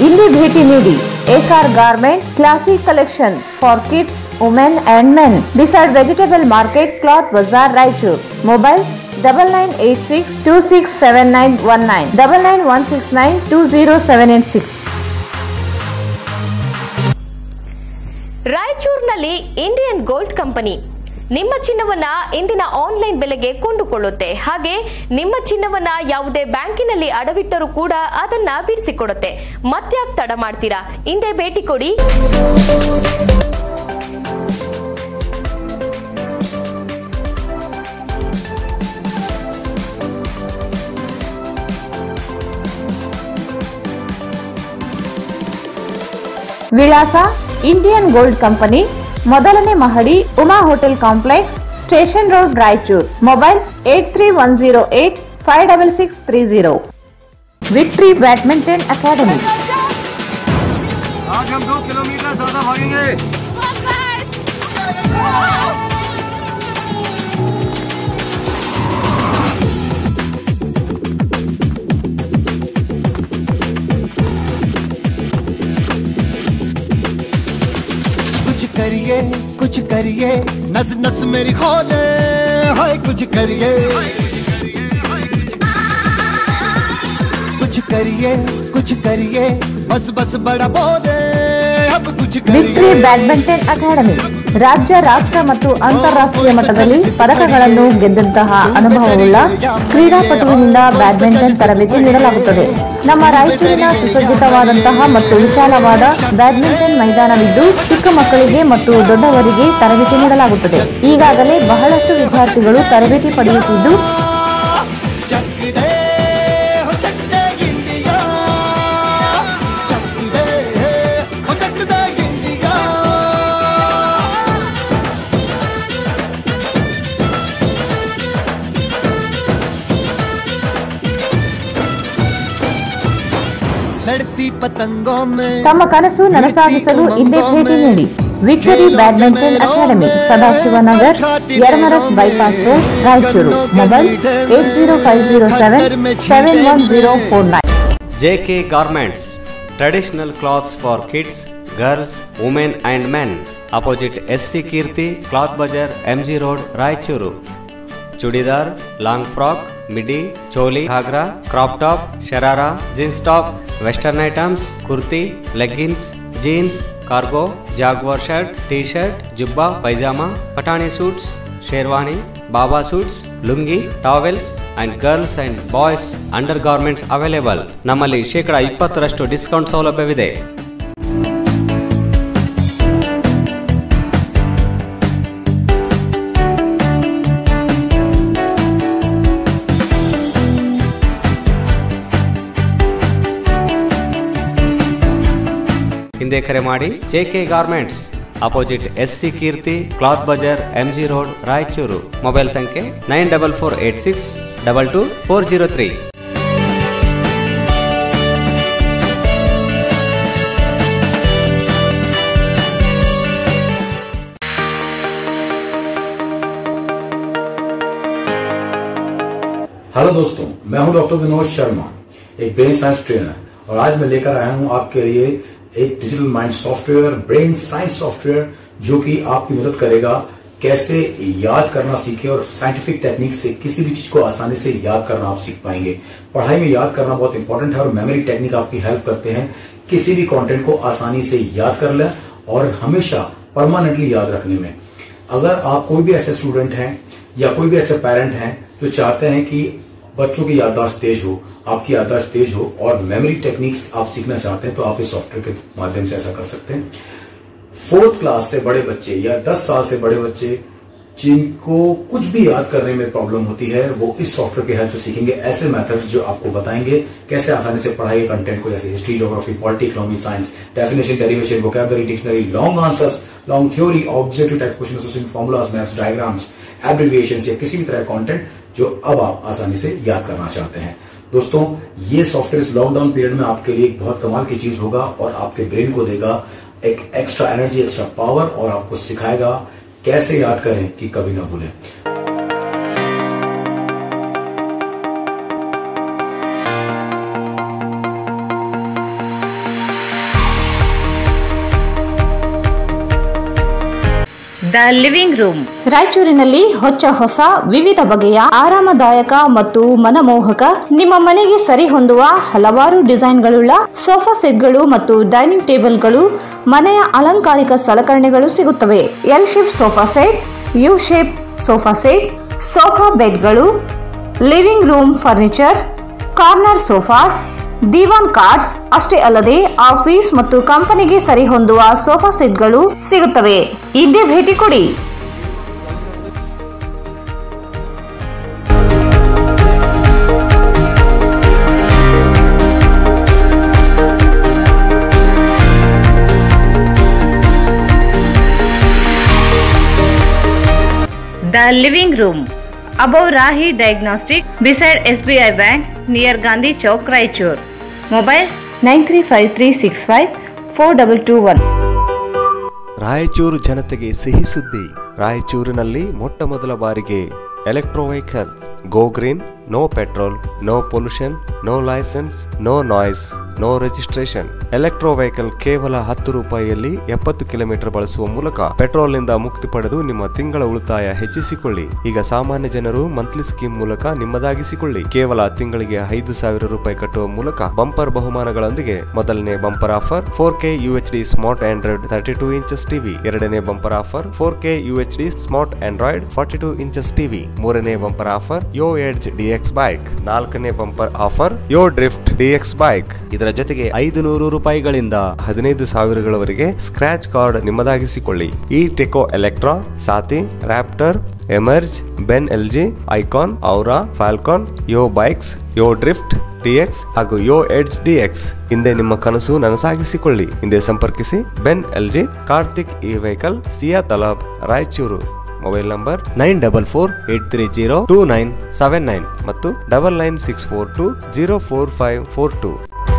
ಇಲ್ಲಿ ಭೇಟಿ ನೀಡಿ SR garment classic collection for kids women and men beside vegetable market cloth bazaar Raichur mobile double nine eight six two six seven nine one nine double nine one six nine two zero seven eight six ರಾಯಚೂರಿನಲ್ಲಿ Indian gold company ನಿಮ್ಮ ಚಿನ್ನವನ್ನ ಇಂದಿನ online ಬೆಲೆಗೆ ಕೊಂಡುಕೊಳ್ಳುತ್ತೆ ಹಾಗೆ ನಿಮ್ಮ ಚಿನ್ನವನ್ನ ಯಾವುದೇ ಬ್ಯಾಂಕಿನಲ್ಲಿ ಅಡವಿಟ್ಟರೂ ಕೂಡ ಅದನ್ನ ಬಿಡಿಸಿಕೊಡುತ್ತೆ ಮತ್ಯಾಕ್ ತಡ ಮಾಡ್ತೀರಾ ಹಿಂದೆ ಭೇಟಿ ಕೊಡಿ ವಿಳಾಸ ಇಂಡಿಯನ್ ಗೋಲ್ಡ್ ಕಂಪನಿ ಮೊದಲನೇ ಮಹಡಿ Uma hotel complex station road Raichur mobile eight three one zero eight five double six three zero victory badminton academy आज हम दो किलोमीटर ज्यादा भागेंगे कुछ करिए कुछ करिए नस नस मेरी खोले हाय कुछ करिए कुछ करिए कुछ करिए बस बस बड़ा बोले अब कुछ ವಿಕ್ಟ್ರಿ करिए ಬ್ಯಾಡ್ಮಿಂಟನ್ ಅಕಾಡೆಮಿ ರಾಜ್ಯ ರಾಷ್ಟ್ರ ಮತ್ತು ಅಂತಾರಾಷ್ಟ್ರೀಯ ಮಟ್ಟದಲ್ಲಿ ಪದಕಗಳನ್ನು ಗೆದ್ದಂತಹ ಅನುಭವವುಳ್ಳ ಕ್ರೀಡಾಪಟುವಿನಿಂದ ಬ್ಯಾಡ್ಮಿಂಟನ್ ತರಬೇತಿ ನೀಡಲಾಗುತ್ತದೆ ನಮ್ಮ ರಾಯಚೂರಿನ ಸುಸಜ್ಜಿತವಾದಂತಹ ಮತ್ತು ವಿಶಾಲವಾದ ಬ್ಯಾಡ್ಮಿಂಟನ್ ಮೈದಾನವಿದ್ದು ಚಿಕ್ಕ ಮಕ್ಕಳಿಗೆ ಮತ್ತು ದೊಡ್ಡವರಿಗೆ ತರಬೇತಿ ನೀಡಲಾಗುತ್ತದೆ ಈಗಾಗಲೇ ಬಹಳಷ್ಟು ವಿದ್ಯಾರ್ಥಿಗಳು ತರಬೇತಿ ಪಡೆಯುತ್ತಿದ್ದು चक दे हो चक दे इंडिया चक दे हो चक दे इंडिया लड़ती पतंगों में ತಮ್ಮ ಕನಸು ನನಸಾಗಿಸಲು ಇಲ್ಲೇ ಭೇಟಿ ನೀಡಿ victory badminton academy Sadashivnagar Yermarus bypass road Raichur mobile eight zero five zero seven seven one zero four nine JK Garments Traditional cloths for kids, girls, women and men. Opposite SC Kirti, Cloth Bazar, MG Road, Raichuru. Churidar long frock midi choli ghagra crop top sharara jeans top western items kurti leggings jeans cargo jaguar shirt T shirt jubba pyjama Pathani suits sherwani baba suits lungi towels and girls and boys undergarments available ನಮ್ಮಲ್ಲಿ ಶೇಕಡ ಇಪ್ಪತ್ತರಷ್ಟು discount ಸೌಲಭ್ಯವಿದೆ ಹಿಂದೆ ಕರೆ ಮಾಡಿ JK garments opposite S C Keerthi cloth bazaar MG road Raichur mobile ಸಂಖ್ಯೆ nine double four eight six double two four zero three hello दोस्तों मैं हूं डॉक्टर विनोद शर्मा एक ब्रेन साइंस ट्रेनर और आज मैं लेकर आया हूं आपके लिए एक digital mind software brain science software जो कि आपकी मदद करेगा कैसे याद करना सीखे और साइंटिफिक टेक्निक से किसी भी चीज को आसानी से याद करना आप सीख पाएंगे पढ़ाई में याद करना बहुत इंपॉर्टेंट है और मेमोरी टेक्निक आपकी हेल्प करते हैं किसी भी कंटेंट को आसानी से याद कर लें और हमेशा परमानेंटली याद रखने में अगर आप कोई भी ऐसे स्टूडेंट हैं या कोई भी ऐसे पेरेंट हैं जो चाहते हैं कि बच्चों की याददाश्त तेज हो आपकी याददाश्त तेज हो और मेमोरी टेक्निक्स आप सीखना चाहते हैं तो आप इस सॉफ्टवेयर के माध्यम से ऐसा कर सकते हैं फोर्थ क्लास से बड़े बच्चे या दस साल से बड़े बच्चे जिनको कुछ भी याद करने में प्रॉब्लम होती है वो इस सॉफ्टवेयर की हेल्प से सीखेंगे ऐसे मेथड्स जो आपको बताएंगे कैसे आसानी से पढ़ाई कंटेंट को जैसे history geography polity economy science definition derivation vocabulary dictionary long answers long theory objective type question association formulas maps diagrams abbreviation या किसी भी तरह कंटेंट जो अब आप आसानी से याद करना चाहते हैं दोस्तों ये सॉफ्टवेयर इस लॉकडाउन पीरियड में आपके लिए एक बहुत कमाल की चीज होगा और आपके ब्रेन को देगा एक एक्स्ट्रा एनर्जी एक्स्ट्रा पावर और आपको सिखाएगा कैसे याद करें कि कभी ना भूलें ದ ಲಿವಿಂಗ್ ರೂಮ್ ರಾಯಚೂರಿನಲ್ಲಿ ಹೊಚ್ಚ ಹೊಸ ವಿವಿಧ ಬಗೆಯ ಆರಾಮದಾಯಕ ಮತ್ತು ಮನಮೋಹಕ ನಿಮ್ಮ ಮನೆಗೆ ಸರಿ ಹೊಂದುವ ಹಲವಾರು ಡಿಸೈನ್ಗಳುಳ್ಳ ಸೋಫಾ ಸೆಟ್ಗಳು ಮತ್ತು ಡೈನಿಂಗ್ ಟೇಬಲ್ಗಳು ಮನೆಯ ಅಲಂಕಾರಿಕ ಸಲಕರಣೆಗಳು ಸಿಗುತ್ತವೆ L shape sofa set U shape sofa set sofa ಬೆಡ್ಗಳು living room furniture corner sofas divan cots ಅಷ್ಟೇ ಅಲ್ಲದೆ ಆಫೀಸ್ ಮತ್ತು ಕಂಪನಿಗೆ ಸರಿ ಹೊಂದುವ ಸೋಫಾ ಸೆಟ್ಗಳು ಸಿಗುತ್ತವೆ ಇದ್ದೇ ಭೇಟಿ ಕೊಡಿ the living room above Rahi diagnostic beside S B I bank near Gandhi Chowk Raichur mobile nine three five three six five four double two one Raichur ಜನತೆಗೆ ಸಿಹಿ ಸುದ್ದಿ ರಾಯಚೂರಿನಲ್ಲಿ ಮೊಟ್ಟ ಮೊದಲ ಬಾರಿಗೆ electro vehicle go green no petrol no pollution no licence no noise no registration electro vehicle ಕೇವಲ ಹತ್ತು ರೂಪಾಯಿಯಲ್ಲಿ ಎಪ್ಪತ್ತು ಕಿಲೋಮೀಟರ್ ಬಳಸುವ ಮೂಲಕ ಪೆಟ್ರೋಲ್ ನಿಂದ ಮುಕ್ತಿ ಪಡೆದು ನಿಮ್ಮ ತಿಂಗಳ ಉಳಿತಾಯ ಹೆಚ್ಚಿಸಿಕೊಳ್ಳಿ ಈಗ ಸಾಮಾನ್ಯ ಜನರು ಮಂತ್ಲಿ ಸ್ಕೀಮ್ ಮೂಲಕ ನಿಮ್ಮದಾಗಿಸಿಕೊಳ್ಳಿ ಕೇವಲ ತಿಂಗಳಿಗೆ ಐದು ಸಾವಿರ ರೂಪಾಯಿ ಕಟ್ಟುವ ಮೂಲಕ ಬಂಪರ್ ಬಹುಮಾನಗಳೊಂದಿಗೆ ಮೊದಲನೇ bumper offer four K U H D smart Android thirty two inches TV ಎರಡನೇ bumper offer four K U H D smart Android forty two inches TV ಮೂರನೇ bumper offer Yo Edge DX bike ನಾಲ್ಕನೇ bumper offer Yo Drift DX bike ಇದರ ಜೊತೆಗೆ ಐದು ನೂರು ರೂಪಾಯಿಗಳಿಂದ ಹದಿನೈದು ಸಾವಿರಗಳವರೆಗೆ scratch card ನಿಮ್ಮದಾಗಿಸಿಕೊಳ್ಳಿ ಈ Techo Electra Saathi Raptor Emerge Benling Icon Aura Falcon Yo bikes Yo Drift DX ಹಾಗೂ ಯೋ ಎಡ್ಜ್ ಡಿಎಕ್ಸ್ ಹಿಂದೆ ನಿಮ್ಮ ಕನಸು ನನಸಾಗಿಸಿಕೊಳ್ಳಿ ಹಿಂದೆ ಸಂಪರ್ಕಿಸಿ Benling Karthik E vehicle Siyatalab Raichur mobile number nine double four eight three zero two nine seven nine ಮತ್ತು double nine six four two zero four five four two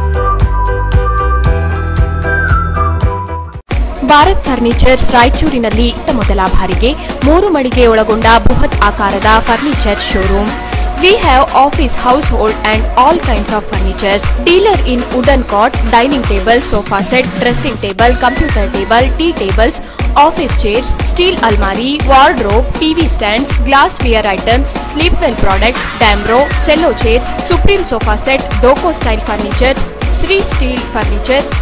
Bharat furnitures ರಾಯಚೂರಿನಲ್ಲಿ ಇತ್ತ ಮೊದಲ ಬಾರಿಗೆ ಮೂರು ಮಳಿಗೆ ಒಳಗೊಂಡ ಬೃಹತ್ ಆಕಾರದ furniture showroom we have office household and all kinds of furnitures dealer in wooden cot dining table sofa set dressing table computer table tea tables office chairs steel ಅಲ್ಮಾರಿ wardrobe TV stands glassware items Sleepwell products Damro Cello chairs Supreme sofa set ಡೋಕೋ style furnitures Shri steel furnitures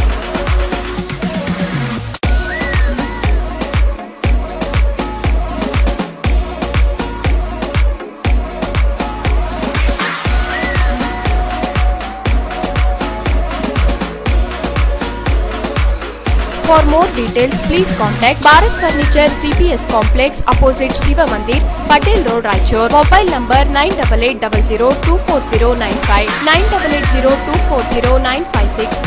For more details, please contact Bharat Furniture CPS Complex opposite Shiva Mandir, Patel Road, Raichur. Mobile number 9880240959, 9880240956,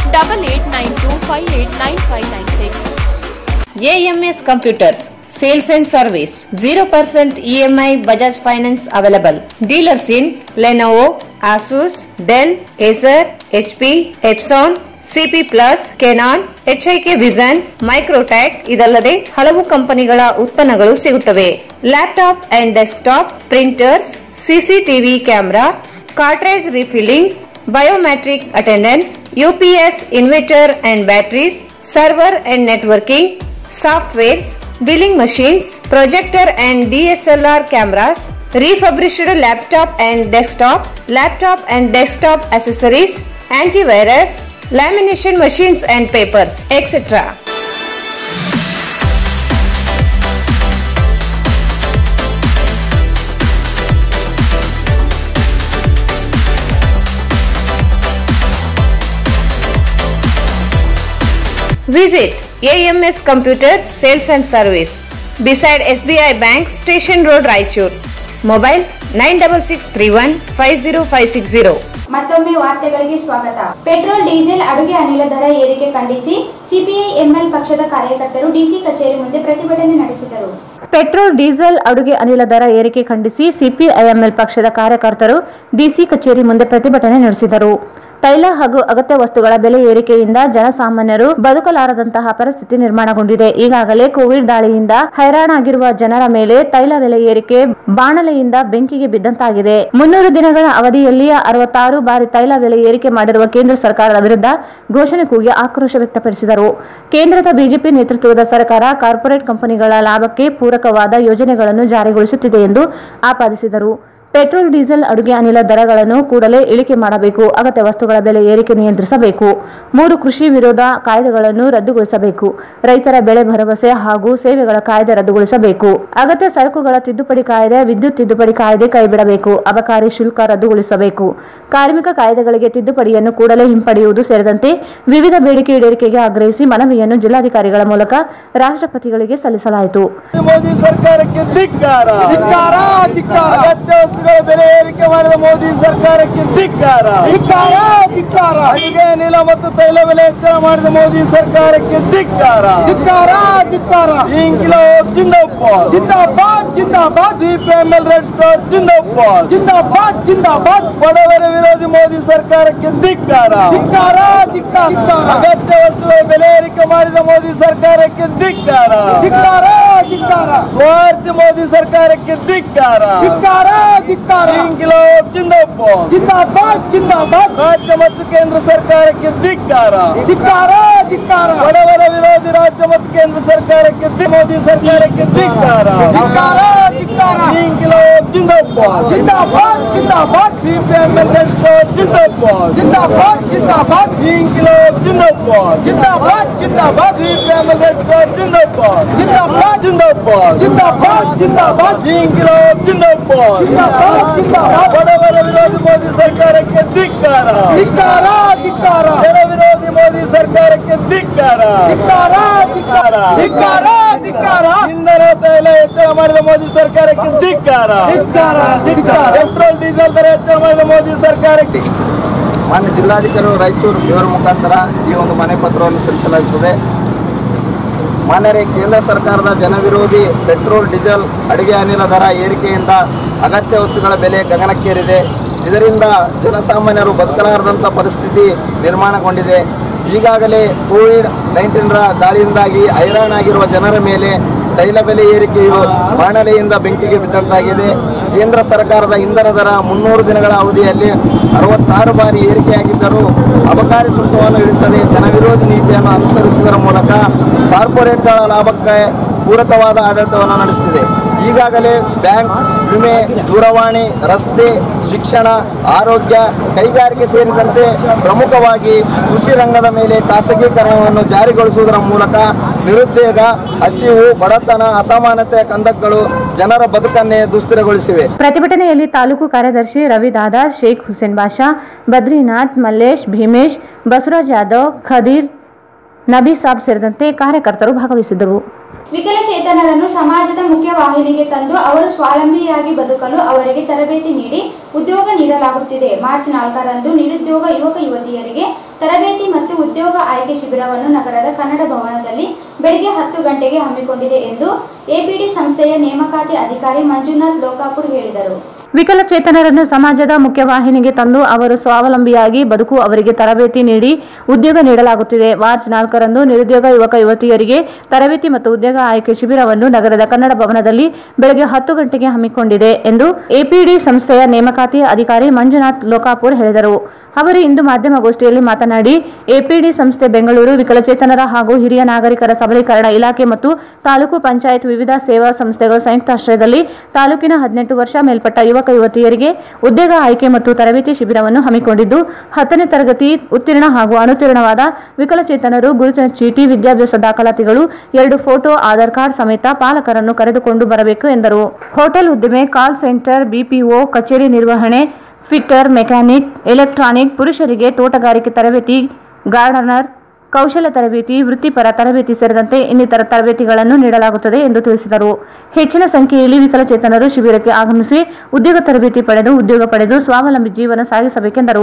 8892589596. AMS Computers Sales and Service 0% EMI Bajaj Finance available. Dealers in Lenovo, Asus, Dell, Acer, HP, Epson, CP Plus Canon Hikvision Microtek ಇದಲ್ಲದೆ ಹಲವು ಕಂಪನಿಗಳ ಉತ್ಪನ್ನಗಳು ಸಿಗುತ್ತವೆ laptop and desktop printers CCTV camera cartridge refilling biometric attendance UPS inverter and batteries server and networking softwares billing machines, projector and DSLR cameras, refurbished laptop and desktop, laptop and desktop accessories, antivirus, lamination machines and papers, etc. Visit AMS Computers Sales and Service beside SBI Bank Station Road Raichur. Mobile 9663150560. ಮತ್ತೊಮ್ಮೆ ವಾರ್ತೆಗಳಿಗೆ ಸ್ವಾಗತ petrol diesel ಅಡುಗೆ ಅನಿಲ ದರ ಏರಿಕೆ ಖಂಡಿಸಿ CPI ML ಪಕ್ಷದ ಕಾರ್ಯಕರ್ತರು DC ಕಚೇರಿ ಮುಂದೆ ಪ್ರತಿಭಟನೆ ನಡೆಸಿದರು ಪೆಟ್ರೋಲ್ ಡೀಸೆಲ್ ಅಡುಗೆ ಅನಿಲ ದರ ಏರಿಕೆ ಖಂಡಿಸಿ ಸಿಪಿಐಎಂಎಲ್ ಪಕ್ಷದ ಕಾರ್ಯಕರ್ತರು ಡಿಸಿ ಕಚೇರಿ ಮುಂದೆ ಪ್ರತಿಭಟನೆ ನಡೆಸಿದರು ತೈಲ ಹಾಗೂ ಅಗತ್ಯ ವಸ್ತುಗಳ ಬೆಲೆ ಏರಿಕೆಯಿಂದ ಜನಸಾಮಾನ್ಯರು ಬದುಕಲಾರದಂತಹ ಪರಿಸ್ಥಿತಿ ನಿರ್ಮಾಣಗೊಂಡಿದೆ ಈಗಾಗಲೇ ಕೋವಿಡ್ ದಾಳಿಯಿಂದ ಹೈರಾಣಾಗಿರುವ ಜನರ ಮೇಲೆ ತೈಲ ಬೆಲೆ ಏರಿಕೆ ಬಾಣಲೆಯಿಂದ ಬೆಂಕಿಗೆ ಬಿದ್ದಂತಾಗಿದೆ ಮುನ್ನೂರು ದಿನಗಳ ಅವಧಿಯಲ್ಲಿ ಅರವತ್ತಾರು ಬಾರಿ ತೈಲ ಬೆಲೆ ಏರಿಕೆ ಮಾಡಿರುವ ಕೇಂದ್ರ ಸರ್ಕಾರದ ವಿರುದ್ಧ ಘೋಷಣೆ ಕೂಗಿ ಆಕ್ರೋಶ ವ್ಯಕ್ತಪಡಿಸಿದರು ಕೇಂದ್ರದ ಬಿಜೆಪಿ ನೇತೃತ್ವದ ಸರ್ಕಾರ ಕಾರ್ಪೊರೇಟ್ ಕಂಪನಿಗಳ ಲಾಭಕ್ಕೆ ಪೂರಕವಾದ ಯೋಜನೆಗಳನ್ನು ಜಾರಿಗೊಳಿಸುತ್ತಿದೆ ಎಂದು ಆಪಾದಿಸಿದರು ಪೆಟ್ರೋಲ್ ಡೀಸೆಲ್ ಅಡುಗೆ ಅನಿಲ ದರಗಳನ್ನು ಕೂಡಲೇ ಇಳಿಕೆ ಮಾಡಬೇಕು ಅಗತ್ಯ ವಸ್ತುಗಳ ಬೆಲೆ ಏರಿಕೆ ನಿಯಂತ್ರಿಸಬೇಕು ಮೂರು ಕೃಷಿ ವಿರೋಧ ಕಾಯ್ದೆಗಳನ್ನು ರದ್ದುಗೊಳಿಸಬೇಕು ರೈತರ ಬೆಳೆ ಭರವಸೆ ಹಾಗೂ ಸೇವೆಗಳ ಕಾಯ್ದೆ ರದ್ದುಗೊಳಿಸಬೇಕು ಅಗತ್ಯ ಸರಕುಗಳ ತಿದ್ದುಪಡಿ ಕಾಯ್ದೆ ವಿದ್ಯುತ್ ತಿದ್ದುಪಡಿ ಕಾಯ್ದೆ ಕೈಬಿಡಬೇಕು ಅಬಕಾರಿ ಶುಲ್ಕ ರದ್ದುಗೊಳಿಸಬೇಕು ಕಾರ್ಮಿಕ ಕಾಯ್ದೆಗಳಿಗೆ ತಿದ್ದುಪಡಿಯನ್ನು ಕೂಡಲೇ ಹಿಂಪಡೆಯುವುದು ಸೇರಿದಂತೆ ವಿವಿಧ ಬೇಡಿಕೆ ಈಡೇರಿಕೆಗೆ ಆಗ್ರಹಿಸಿ ಮನವಿಯನ್ನು ಜಿಲ್ಲಾಧಿಕಾರಿಗಳ ಮೂಲಕ ರಾಷ್ಟ್ರಪತಿಗಳಿಗೆ ಸಲ್ಲಿಸಲಾಯಿತು ಮೋದಿ ಸರ್ಕಾರಕ್ಕೆ ಧಿಕ್ಕಾರ ಧಿಕ್ಕಾರ ಧಿಕ್ಕಾರ ಅಗತ್ಯ ವಸ್ತುಗಳ ಬೆಲೆ ಏರಿಕೆ ಮಾಡಿದ ಮೋದಿ ಸರ್ಕಾರಕ್ಕೆ ಧಿಕ್ಕಾರ ಧಿಕ್ಕಾರ ಧಿಕ್ಕಾರ ಅಡಿಗೆ ಅನಿಲ ಮತ್ತು ತೈಲ ಬೆಲೆ ಹೆಚ್ಚಳ ಮಾಡಿದ ಮೋದಿ ಸರ್ಕಾರಕ್ಕೆ ಧಿಕ್ಕಾರ ಧಿಕ್ಕಾರ ಧಿಕ್ಕಾರ ಇಂಕಿಲೋಬ್ ಜಿಂದಾಬಾದ್ ಜಿಂದಾಬಾದ್ ಜಿಂದಾಬಾದ್ ಸಿಪಿಎಂಎಲ್ ರೆಡ್ ಸ್ಟಾರ್ ಜಿಂದಾಬಾದ್ ಜಿಂದಾಬಾದ್ ಜಿಂದಾಬಾದ್ ಬಡವರ ವಿರೋಧಿ ಮೋದಿ ಸರ್ಕಾರಕ್ಕೆ ಧಿಕ್ಕಾರ ಧಿಕ್ಕಾರ ಧಿಕ್ಕಾರ ಅಗತ್ಯ ವಸ್ತುಗಳ ಬೆಲೆ ಏರಿಕೆ ಮಾಡಿದ ಮೋದಿ ಸರ್ಕಾರಕ್ಕೆ ಧಿಕ್ಕಾರ ಧಿಕ್ಕಾರ ಧಿಕ್ಕಾರ ಸ್ವಾರ್ಥಿ ಮೋದಿ ಸರ್ಕಾರಕ್ಕೆ ಧಿಕ್ಕಾರ ಧಿಕ್ಕಾರ ಧಿಕ್ಕಾರ ಇಂಕಿಲೋಬ್ ಜಿಂದಾಬಾದ್ ಜಿಂದಾಬಾದ್ ಜಿಂದಾಬಾದ್ ರಾಜ್ಯ ಮತ್ತು ಕೇಂದ್ರ ಸರ್ಕಾರಕ್ಕೆ ಧಿಕ್ಕಾರ ಧಿಕ್ಕಾರ ಧಿಕ್ಕಾರ ಬಡವರ ವಿರೋಧಿ ರಾಜ್ಯ ಮತ್ತು ಕೇಂದ್ರ ಸರ್ಕಾರಕ್ಕೆ ಧಿ- ಮೋದಿ ಸರ್ಕಾರಕ್ಕೆ ಧಿಕ್ಕಾರ ಧಿಕ್ಕಾರ ಧಿಕ್ಕಾರ ಇಂಕಿಲೋಬ್ ಜಿಂದಾಬಾದ್ ಜಿಂದಾಬಾದ್ ಜಿಂದಾಬಾದ್ ಸಿಪಿಎಂಎಲ್ ಜಿಂದಾಬಾದ್ ಜಿಂದಾಬಾದ್ ಜಿಂದಾಬಾದ್ ಇಂಕಿಲೋಬ್ ಜಿಂದಾಬಾದ್ ಜಿಂದಾಬಾದ್ ಜಿಂದಾಬಾದ್ ಸಿಪಿಎಂಎಲ್ ಜಿಂದಾಬಾದ್ ಜಿಂದಾಬಾದ್ ಜಿಂದಾಬಾದ್ ಜಿಂದಾಬಾದ್ ಜಿಂದಾಬಾದ್ ಇಂಕಿಲೋಬ್ ಜಿಂದಾಬಾದ್ ಜಿಂದಾಬಾದ್ ಜಿಂದಾಬಾದ್ ಬಡವರ ವಿರೋಧಿ ಮೋದಿ ಸರ್ಕಾರಕ್ಕೆ ಧಿಕ್ಕಾರ ಧಿಕ್ಕಾರ ಧಿಕ್ಕಾರ ಜನ ವಿರೋಧಿ ಮೋದಿ ಸರ್ಕಾರಕ್ಕೆ ಧಿಕ್ಕಾರ ಧಿಕ್ಕಾರ ಧಿಕ್ಕಾರ ಧಿಕ್ಕಾರ ಧಿಕ್ಕಾರ ಇಂಧನ ತೈಲ ಹೆಚ್ಚಳ ಮಾಡಿದ ಮೋದಿ ಸರ್ಕಾರಕ್ಕೆ ಧಿಕ್ಕಾರ ಧಿಕ್ಕಾರ ಧಿಕ್ಕಾರ ಪೆಟ್ರೋಲ್ ಡೀಸೆಲ್ ದರ ಹೆಚ್ಚಳ ಮಾಡಿದ ಮೋದಿ ಸರ್ಕಾರಕ್ಕೆ ಮಾನ್ಯ ಜಿಲ್ಲಾಧಿಕಾರಿ ರಾಯಚೂರು ಇವರ ಮುಖಾಂತರ ಈ ಒಂದು ಮನೆ ಪತ್ರವನ್ನು ಸಲ್ಲಿಸಲಾಗುತ್ತದೆ ಮಾನ್ಯರೇ ಕೇಂದ್ರ ಸರ್ಕಾರದ ಜನವಿರೋಧಿ ಪೆಟ್ರೋಲ್ ಡೀಸೆಲ್ ಅಡುಗೆ ಅನಿಲ ದರ ಏರಿಕೆಯಿಂದ ಅಗತ್ಯ ವಸ್ತುಗಳ ಬೆಲೆ ಗಗನಕ್ಕೇರಿದೆ ಇದರಿಂದ ಜನಸಾಮಾನ್ಯರು ಬದುಕಲಾರದಂಥ ಪರಿಸ್ಥಿತಿ ನಿರ್ಮಾಣಗೊಂಡಿದೆ ಈಗಾಗಲೇ ಕೋವಿಡ್ ನೈನ್ಟೀನ್ರ ದಾಳಿಯಿಂದಾಗಿ ಹೈರಾಣಾಗಿರುವ ಜನರ ಮೇಲೆ ತೈಲ ಬೆಲೆ ಏರಿಕೆಯು ಬಾಣಲೆಯಿಂದ ಬೆಂಕಿಗೆ ಬಿದ್ದಂತಾಗಿದೆ ಕೇಂದ್ರ ಸರ್ಕಾರದ ಇಂಧನ ದರ ಮುನ್ನೂರು ದಿನಗಳ ಅವಧಿಯಲ್ಲಿ ಅರವತ್ತಾರು ಬಾರಿ ಏರಿಕೆಯಾಗಿದ್ದರೂ ಅಬಕಾರಿ ಶುಲ್ಕವನ್ನು ಇಳಿಸದೆ ಜನವಿರೋಧಿ ನೀತಿಯನ್ನು ಅನುಸರಿಸುವುದರ ಮೂಲಕ ಕಾರ್ಪೊರೇಟ್ಗಳ ಲಾಭಕ್ಕೆ ಪೂರಕವಾದ ಆಡಳಿತವನ್ನು ನಡೆಸುತ್ತಿದೆ ಈಗಾಗಲೇ ಬ್ಯಾಂಕ್ ವಿಮೆ ದೂರವಾಣಿ ರಸ್ತೆ ಶಿಕ್ಷಣ ಆರೋಗ್ಯ ಕೈಗಾರಿಕೆ ಸೇರಿದಂತೆ ಪ್ರಮುಖವಾಗಿ ಕೃಷಿ ರಂಗದ ಮೇಲೆ ಖಾಸಗೀಕರಣವನ್ನು ಜಾರಿಗೊಳಿಸುವುದರ ಮೂಲಕ ನಿರುದ್ಯೋಗ ಹಸಿವು ಬಡತನ ಅಸಮಾನತೆಯ ಕಂದಕಗಳು ಜನರ ಬದುಕನ್ನೇ ದುಸ್ಥಿರಗೊಳಿಸಿವೆ ಪ್ರತಿಭಟನೆಯಲ್ಲಿ ತಾಲೂಕು ಕಾರ್ಯದರ್ಶಿ ರವಿ ದಾದಾ ಶೇಖ್ ಹುಸೇನ್ ಬಾಷಾ ಬದ್ರಿನಾಥ್ ಮಲ್ಲೇಶ್ ಭೀಮೇಶ್ ಬಸವರಾಜ್ ಯಾದವ್ ಖದೀರ್ ನಬಿ ಸಾಬ್ ಸೇರಿದಂತೆ ಕಾರ್ಯಕರ್ತರು ಭಾಗವಹಿಸಿದ್ದರು ವಿಕಲಚೇತನರನ್ನು ಸಮಾಜದ ಮುಖ್ಯವಾಹಿನಿಗೆ ತಂದು ಅವರು ಸ್ವಾವಲಂಬಿಯಾಗಿ ಬದುಕಲು ಅವರಿಗೆ ತರಬೇತಿ ನೀಡಿ ಉದ್ಯೋಗ ನೀಡಲಾಗುತ್ತಿದೆ ಮಾರ್ಚ್ ನಾಲ್ಕರಂದು ನಿರುದ್ಯೋಗ ಯುವಕ ಯುವತಿಯರಿಗೆ ತರಬೇತಿ ಮತ್ತು ಉದ್ಯೋಗ ಆಯ್ಕೆ ಶಿಬಿರವನ್ನು ನಗರದ ಕನ್ನಡ ಭವನದಲ್ಲಿ ಬೆಳಗ್ಗೆ ಹತ್ತು ಗಂಟೆಗೆ ಹಮ್ಮಿಕೊಂಡಿದೆ ಎಂದು ಎಪಿಡಿ ಸಂಸ್ಥೆಯ ನೇಮಕಾತಿ ಅಧಿಕಾರಿ ಮಂಜುನಾಥ್ ಲೋಕಾಪುರ್ ಹೇಳಿದರು ವಿಕಲಚೇತನರನ್ನು ಸಮಾಜದ ಮುಖ್ಯವಾಹಿನಿಗೆ ತಂದು ಅವರು ಸ್ವಾವಲಂಬಿಯಾಗಿ ಬದುಕು ಅವರಿಗೆ ತರಬೇತಿ ನೀಡಿ ಉದ್ಯೋಗ ನೀಡಲಾಗುತ್ತಿದೆ ಮಾರ್ಚ್ ನಾಲ್ಕರಂದು ನಿರುದ್ಯೋಗ ಯುವಕ ಯುವತಿಯರಿಗೆ ತರಬೇತಿ ಮತ್ತು ಉದ್ಯೋಗ ಆಯ್ಕೆ ಶಿಬಿರವನ್ನು ನಗರದ ಕನ್ನಡ ಭವನದಲ್ಲಿ ಬೆಳಗ್ಗೆ ಹತ್ತು ಗಂಟೆಗೆ ಹಮ್ಮಿಕೊಂಡಿದೆ ಎಂದು ಎಪಿಡಿ ಸಂಸ್ಥೆಯ ನೇಮಕಾತಿ ಅಧಿಕಾರಿ ಮಂಜುನಾಥ್ ಲೋಕಾಪುರ್ ಹೇಳಿದರು ಅವರು ಇಂದು ಮಾಧ್ಯಮಗೋಷ್ಠಿಯಲ್ಲಿ ಮಾತನಾಡಿ ಎಪಿಡಿ ಸಂಸ್ಥೆ ಬೆಂಗಳೂರು ವಿಕಲಚೇತನರ ಹಾಗೂ ಹಿರಿಯ ನಾಗರಿಕರ ಸಬಲೀಕರಣ ಇಲಾಖೆ ಮತ್ತು ತಾಲೂಕು ಪಂಚಾಯತ್ ವಿವಿಧ ಸೇವಾ ಸಂಸ್ಥೆಗಳ ಸಂಯುಕ್ತಾಶ್ರಯದಲ್ಲಿ ತಾಲೂಕಿನ ಹದಿನೆಂಟು ವರ್ಷ ಮೇಲ್ಪಟ್ಟ ಯುವಕ ಯುವತಿಯರಿಗೆ ಉದ್ಯೋಗ ಆಯ್ಕೆ ಮತ್ತು ತರಬೇತಿ ಶಿಬಿರವನ್ನು ಹಮ್ಮಿಕೊಂಡಿದ್ದು ಹತ್ತನೇ ತರಗತಿ ಉತ್ತೀರ್ಣ ಹಾಗೂ ಅನುತ್ತೀರ್ಣವಾದ ವಿಕಲಚೇತನರು ಗುರುತಿನ ಚೀಟಿ ವಿದ್ಯಾಭ್ಯಾಸ ದಾಖಲಾತಿಗಳು ಎರಡು ಫೋಟೋ ಆಧಾರ್ ಕಾರ್ಡ್ ಸಮೇತ ಪಾಲಕರನ್ನು ಕರೆದುಕೊಂಡು ಬರಬೇಕು ಎಂದರು ಹೋಟೆಲ್ ಉದ್ದಿಮೆ ಕಾಲ್ ಸೆಂಟರ್ ಬಿಪಿಒ ಕಚೇರಿ ನಿರ್ವಹಣೆ ಫಿಟ್ಟರ್ ಮೆಕ್ಯಾನಿಕ್ ಎಲೆಕ್ಟ್ರಾನಿಕ್ ಪುರುಷರಿಗೆ ತೋಟಗಾರಿಕೆ ತರಬೇತಿ ಗಾರ್ಡನರ್ ಕೌಶಲ ತರಬೇತಿ ವೃತ್ತಿಪರ ತರಬೇತಿ ಸೇರಿದಂತೆ ಇನ್ನಿತರ ತರಬೇತಿಗಳನ್ನು ನೀಡಲಾಗುತ್ತದೆ ಎಂದು ತಿಳಿಸಿದರು ಹೆಚ್ಚಿನ ಸಂಖ್ಯೆಯಲ್ಲಿ ವಿಕಲಚೇತನರು ಶಿಬಿರಕ್ಕೆ ಆಗಮಿಸಿ ಉದ್ಯೋಗ ತರಬೇತಿ ಪಡೆದು ಉದ್ಯೋಗ ಪಡೆದು ಸ್ವಾವಲಂಬಿ ಜೀವನ ಸಾಗಿಸಬೇಕೆಂದರು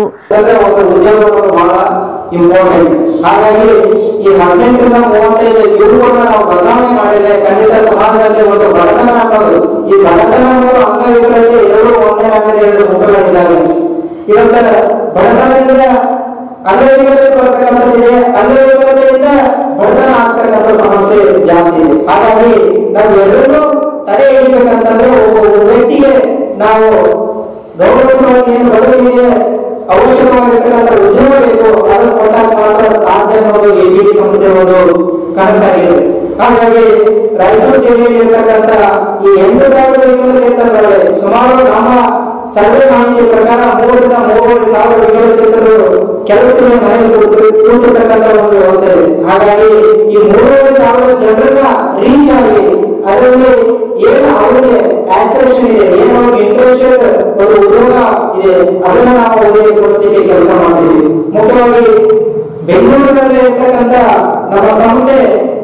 ಇಂಪಾರ್ಟೆಂಟ್ ಹಾಗಾಗಿ ಈ ಹದಿನೆಂಟರಿಂದ ಮೂವತ್ತೈದು ಇವುಗಳನ್ನ ನಾವು ಬದಲಾವಣೆ ಮಾಡಿದ್ರೆ ಖಂಡಿತ ಸಮಾಜದಲ್ಲಿ ಒಂದು ಬಡತನ ಅನ್ನೋದು ಈ ಬಡತನ ಮತ್ತು ಅಂಗವಿಕಲತೆ ಎರಡೂ ಒಂದೇ ಆಗದೆ ಎರಡು ಮುಖಗಳಿದ್ದಾವೆ ಇವತ್ತ ಬಡತನದಿಂದ ಅಂಗವಿಕಲತೆ ಬರ್ತಕ್ಕಂಥದ್ದಿದೆ ಅಂಗವಿಕಲತೆಯಿಂದ ಬಡತನ ಆಗ್ತಕ್ಕಂಥ ಸಮಸ್ಯೆ ಜಾಸ್ತಿ ಇದೆ ಹಾಗಾಗಿ ನಾವು ಎಲ್ಲರನ್ನೂ ತಡೆ ಹಿಡಿಬೇಕಂತಂದ್ರೆ ಒಬ್ಬ ಒಬ್ಬ ವ್ಯಕ್ತಿಗೆ ನಾವು ಗೌರವವಾಗಿ ಏನು ಬದುಕಿಗೆ ಅವಶ್ಯಕವಾಗಿರ್ತಕ್ಕಂಥ ಉದ್ಯೋಗ ಬೇಕು ಅದನ್ನು ಕೊಟ್ಟಾಗ ಮಾತ್ರ ಸಾಧ್ಯ ಅನ್ನೋದು ಈ ಇಡೀ ಸಂಸ್ಥೆ ಒಂದು ಕನಸಾಗಿದೆ ಹಾಗಾಗಿ ರಾಯಚೂರು ಜಿಲ್ಲೆಯಲ್ಲಿ ಇರ್ತಕ್ಕಂಥ ಈ ಎಂಟು ಸಾವಿರ ವಿಕಲ ಚೇತನಗಳಲ್ಲಿ ಸುಮಾರು ನಮ್ಮ ಸರ್ವೆ ಮಾಹಿತಿ ಪ್ರಕಾರ ಮೂರರಿಂದ ಮೂರುವರೆ ಸಾವಿರ ವಿಕಲಚೇತನರು ಕೆಲಸದ ಮನೆಯಲ್ಲಿ ಕೂತು ಕೂತಿರ್ತಕ್ಕಂಥ ಒಂದು ವ್ಯವಸ್ಥೆ ಇದೆ ಹಾಗಾಗಿ ಈ ಮೂರುವರೆ ಸಾವಿರ ಜನರನ್ನ ರೀಚ್ ಆಗಿ ಅದರಲ್ಲಿ ಏನು ಅವರಿಗೆ ಆಸ್ಪಿರೇಷನ್ ಇದೆ ಏನು ಅವ್ರಿಗೆ ಇಂಟ್ರೆಸ್ಟೆಡ್ ಒಂದು ಉದ್ಯೋಗ ಇದೆ ಅದನ್ನ ನಾವು ಅವರಿಗೆ ಕೊಡಿಸಲಿಕ್ಕೆ ಕೆಲಸ ಮಾಡ್ತೀವಿ ಮುಖ್ಯವಾಗಿ ಬೆಂಗಳೂರಿನಲ್ಲಿ ಇರ್ತಕ್ಕಂಥ ನಮ್ಮ ಸಂಸ್ಥೆ